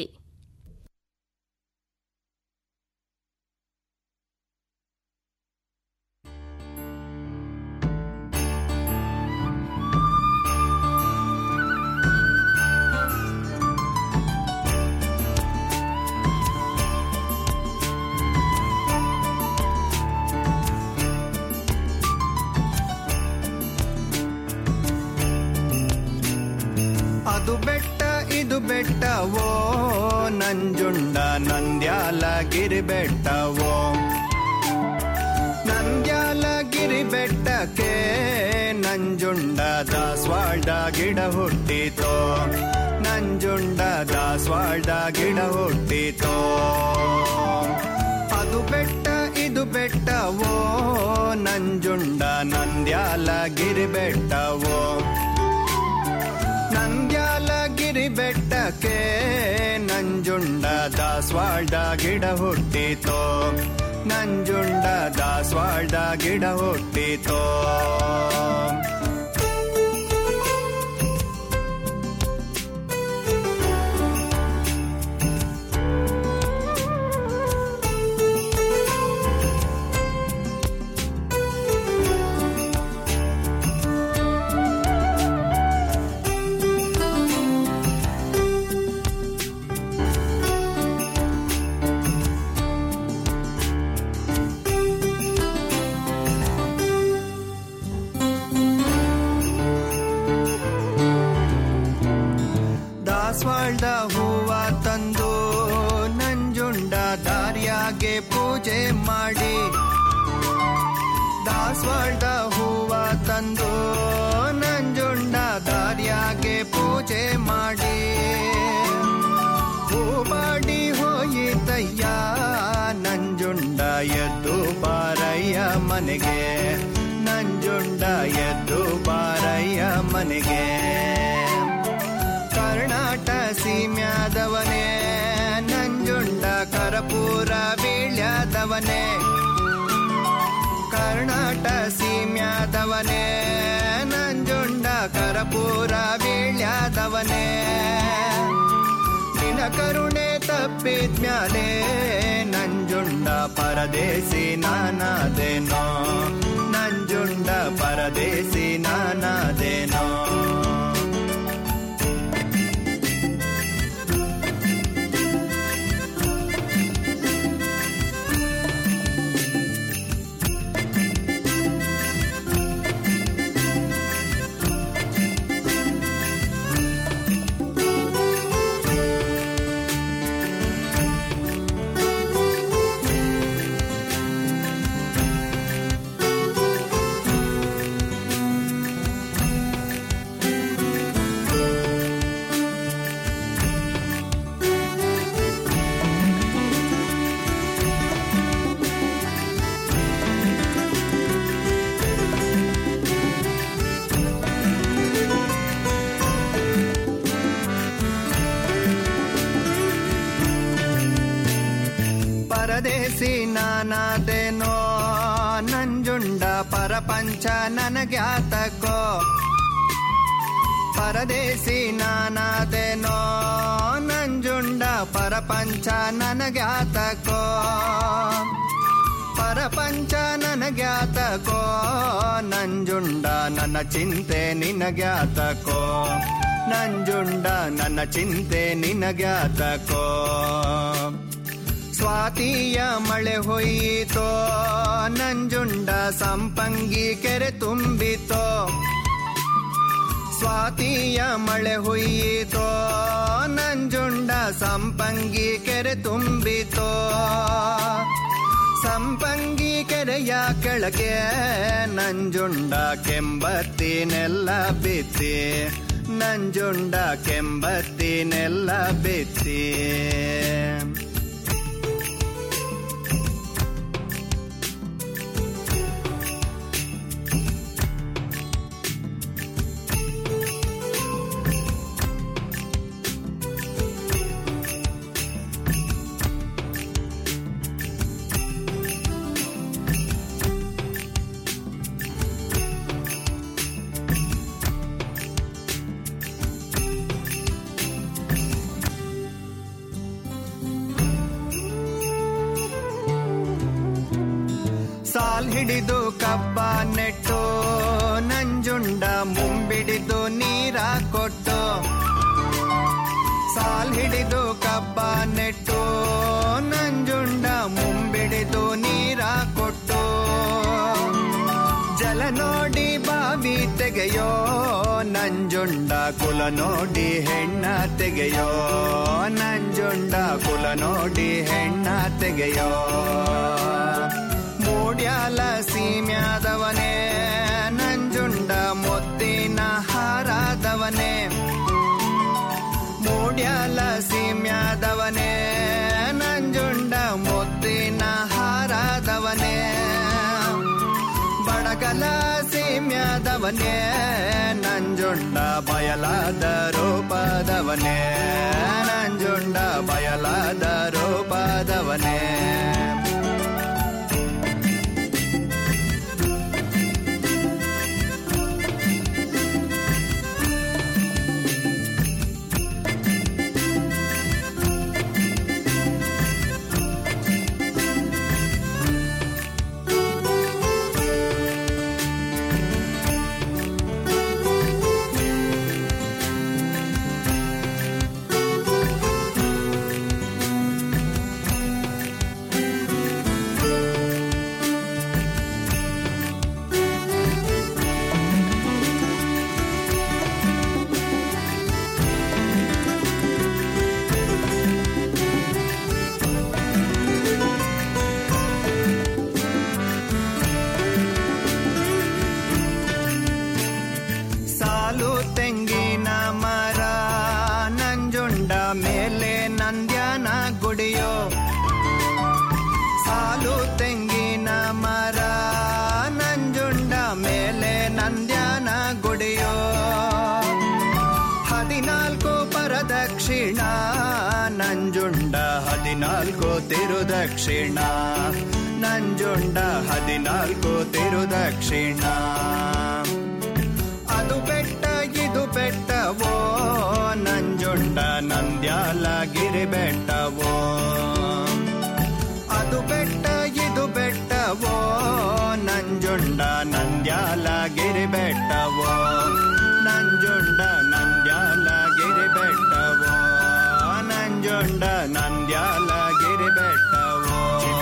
Speaker 19: ಅದು ಬೆಟ್ಟ ಇದು ಬೆಟ್ಟವೋ ನಂಜುಂಡ ನಂದ್ಯಾಲಗಿರಿ ಬೆಟ್ಟವೋ ನಂದ್ಯಾಲಗಿರಿ ಬೆಟ್ಟಕ್ಕೆ ನಂಜುಂಡ ದಾಸವಾಳ್ದ ಗಿಡ ಹುಟ್ಟಿತೋ ನಂಜುಂಡ ದಾಸವಾಳ್ದ ಗಿಡ ಹುಟ್ಟಿತೋ ಅದು ಬೆಟ್ಟ ಇದು ಬೆಟ್ಟವೋ ನಂಜುಂಡ ನಂದ್ಯಾಲಗಿರಿ ಬೆಟ್ಟವೋ ನಂದ್ಯಾಲಗಿರಿ ಬೆಟ್ಟಕ್ಕೆ ನಂಜುಂಡ ದಾಸವಾಳ್ದ ಗಿಡ ಹುಟ್ಟಿತೋ ನಂಜುಂಡ ದಾಸವಾಳ ಗಿಡ ಹುಟ್ಟಿತೋ ದಾಸವಾಳದ ಹೂವ ತಂದು ನಂಜುಂಡ ದಾರಿಯಾಗೆ ಪೂಜೆ ಮಾಡಿ ದಾಸವಾಳದ ಹೂವ ತಂದು ನಂಜುಂಡ ದಾರಿಯಾಗೆ ಪೂಜೆ ಮಾಡಿ ಹೂ ಮಾಡಿ ಹೋಯಿತಯ್ಯ ನಂಜುಂಡ ಎದ್ದು ಬಾರಯ್ಯ ಮನೆಗೆ ನಂಜುಂಡ ಎದ್ದು ಬಾರಯ್ಯ ಮನೆಗೆ ಕರ್ನಾಟ ಸೀಮ್ಯಾದವನೇ ನಂಜುಂಡ ಕರಪೂರ ಬೀಳ್ಯಾದವನೇ ಕರ್ನಾಟ ಸೀಮ್ಯಾದವನೇ ನಂಜುಂಡ ಕರಪೂರ ಬೀಳ್ಯಾದವನೇ ನಿನ ಕರುಣೆ ತಪ್ಪಿದ್ಮ್ಯಾಲೆ ನಂಜುಂಡ ಪರದೇಸಿ ನಾನಾದೇನೋ ನಂಜುಂಡ ಪರದೇಸಿ ನಾನಾದೇನೋ ಪರದೇಸಿ ನಾನಾದೇನೋ ನಂಜುಂಡ ಪರಪಂಚ ನನಗ್ಯಾತಕೋ ಪರದೇಸಿ ನಾನಾದೇನೋ ನಂಜುಂಡ ಪರಪಂಚ ನನಗ್ಯಾತಕೋ ಪರಪಂಚ ನನಗ್ಯಾತಕೋ ನಂಜುಂಡ ನನ್ನ ಚಿಂತೆ ನಿನಗ್ಯಾತಕೋ ನಂಜುಂಡ ನನ್ನ ಚಿಂತೆ ನಿನಗ್ಯಾತಕೋ ಸ್ವಾತಿಯ ಮಳೆ ಹೊಯ್ಯಿತೋ ನಂಜುಂಡ ಸಂಪಂಗಿ ಕೆರೆ ತುಂಬಿತೋ ಸ್ವಾತಿಯ ಮಳೆ ಹೊಯ್ಯಿತೋ ನಂಜುಂಡ ಸಂಪಂಗಿ ಕೆರೆ ತುಂಬಿತೋ ಸಂಪಂಗಿ ಕೆರೆಯ ಕೆಳಗೆ ನಂಜುಂಡ ಕೆಂಬತ್ತಿನೆಲ್ಲ ಬಿತ್ತಿ ನಂಜುಂಡ ಕೆಂಬತ್ತಿನೆಲ್ಲ ಬಿತ್ತಿ ಸಾಲ್ ಹಿಡಿದು ಕಬ್ಬ ನೆಟ್ಟು ನಂಜುಂಡ ಮುಂಬಿಡಿದು ನೀರ ಕೊಟ್ಟು ಸಾಲ್ ಹಿಡಿದು ಕಬ್ಬ ನೆಟ್ಟು ನಂಜುಂಡ ಮುಂಬಿಡಿದು ನೀರ ಕೊಟ್ಟು ಜಲ ನೋಡಿ ಬಾವಿ ತೆಗೆಯೋ ನಂಜುಂಡ ಕುಲ ನೋಡಿ ಹೆಣ್ಣ ತೆಗೆಯೋ ನಂಜುಂಡ ಕುಲ ನೋಡಿ ಹೆಣ್ಣ ತೆಗೆಯೋ ಮೂಡ್ಯಾಲ ಸೀಮ್ಯಾದವನೇ ನಂಜುಂಡ ಮುತ್ತಿನ ಹಾರಾದವನೇ ಮೂಡ್ಯಾಲ ಸೀಮ್ಯಾದವನೇ ನಂಜುಂಡ ಮುತ್ತಿನ ಹಾರಾದವನೇ ಬಡಗಲ ಸೀಮ್ಯಾದವನೇ ನಂಜುಂಡ ಬಯಲಾದ ರೂಪದವನೇ ನಂಜುಂಡ ಬಯಲಾದ ರೂಪದವನೇ ತೆಂಗಿನ ಮರ ನಂಜುಂಡ ಮೇಲೆ ನಂದ್ಯಾನ ಗುಡಿಯೋ ಸಾಲು ತೆಂಗಿನ ಮರ ನಂಜುಂಡ ಮೇಲೆ ನಂದ್ಯಾನ ಗುಡಿಯೋ ಹದಿನಾಲ್ಕು ಪರದಕ್ಷಿಣ ನಂಜುಂಡ ಹದಿನಾಲ್ಕು ತಿರುದಕ್ಷಿಣ ನಂಜುಂಡ ಹದಿನಾಲ್ಕು ತಿರುದಕ್ಷಿಣ ಅದು ಬೆಟ್ಟ ಇದು ಬೆಟ್ಟವೋ ನಂಜುಂಡ ನಂದ್ಯಾಲಗಿರಿ ಬೆಟ್ಟವೋ ಅದು ಬೆಟ್ಟ ಇದು ಬೆಟ್ಟವೋ ನಂಜುಂಡ ನಂದ್ಯಾಲಗಿರಿ ಬೆಟ್ಟವೋ ನಂಜುಂಡ ನಂದ್ಯಾಲಗಿರಿ ಬೆಟ್ಟವೋ ನಂಜುಂಡ ನಂದ್ಯಾಲಗಿರಿ ಬೆಟ್ಟವೋ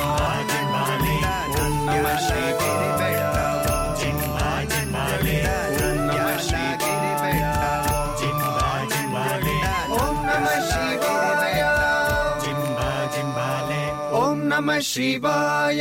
Speaker 19: ನಮ ಶ್ರೀಗಿರಿ ಬೆಟ್ಟವೋ ನಮ ಶ್ರೀಗಿರಿ ಬೆಟ್ಟವೋ ಓಂ ನಮ ಶಿವಾಯ ಓಂ ನಮ ಶಿವಾಯ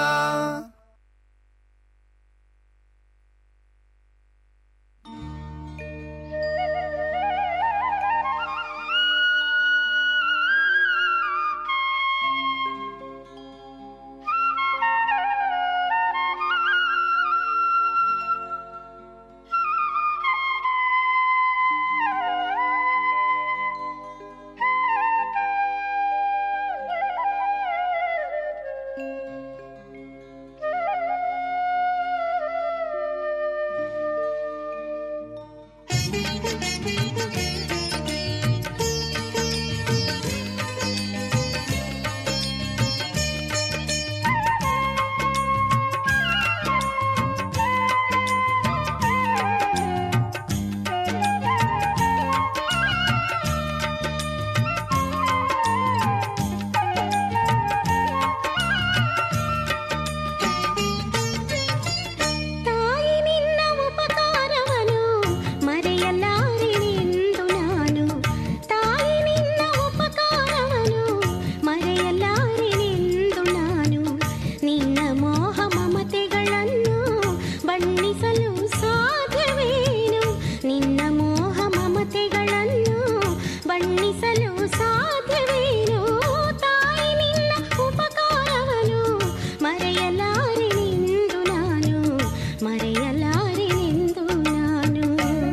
Speaker 14: ತಾಯಿ ನಿನ್ನ ಉಪಕಾರವನು ಮರೆಯಲಾರೆನೆಂದು ನಾನು ತಾಯಿ ನಿನ್ನ ಉಪಕಾರವನು ಮರೆಯಲಾರೆನೆಂದು ನಾನು ನಿನ್ನ ಮೋಹ ಮಮತೆಗಳನ್ನು ಬಣ್ಣಿಸಲು ಸಾಧ್ಯವೇನು ನಿನ್ನ ಮೋಹ ಮಮತೆಗಳನ್ನು ಬಣ್ಣಿಸಲು ಸಾಧ್ಯವೇನು ತಾಯಿ ನಿನ್ನ ಉಪಕಾರವನು ಮರೆಯಲಾರೆನೆಂದು ನಾನು ಮರೆಯಲಾರೆನೆಂದು ನಾನು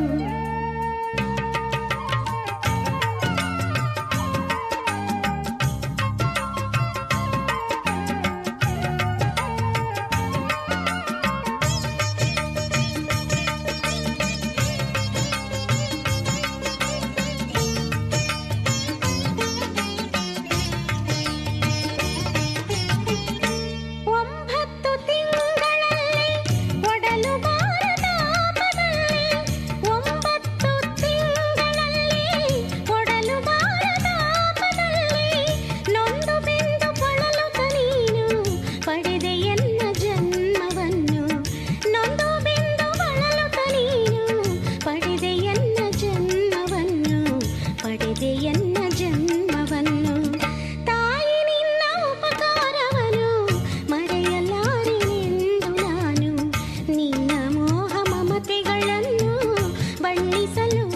Speaker 14: ಒಂಬತ್ತು ತಿಂಗಳಲ್ಲಿ ಒಡಲು ಬಾರದಾಪದಲ್ಲಿ ಒಂಬತ್ತು ತಿಂಗಳಲ್ಲಿ ಒಡಲು ಬಾರದಾಪದಲ್ಲಿ ನೊಂದು ಬೆಂದು ಬಳಲುತ್ತ ನೀನು ಪಡೆದೆ ಎನ್ನ ಜನ್ಮವನ್ನು ನೊಂದು ಬೆಂದು ಬಳಲುತ್ತ ನೀನು ಪಡೆದೆ ಎನ್ನ ಜನ್ಮವನ್ನು ಪಡೆದೆ ಎನ್ನ ಜನ್ಮವನ್ನು ತಾಯಿ ನಿನ್ನ ಉಪಕಾರವನು ಮರೆಯಲಾರೆನೆಂದು ನಾನು ನಿನ್ನ ಮೋಹ ಮಮತೆಗಳನ್ನು ಬಣ್ಣಿಸಲು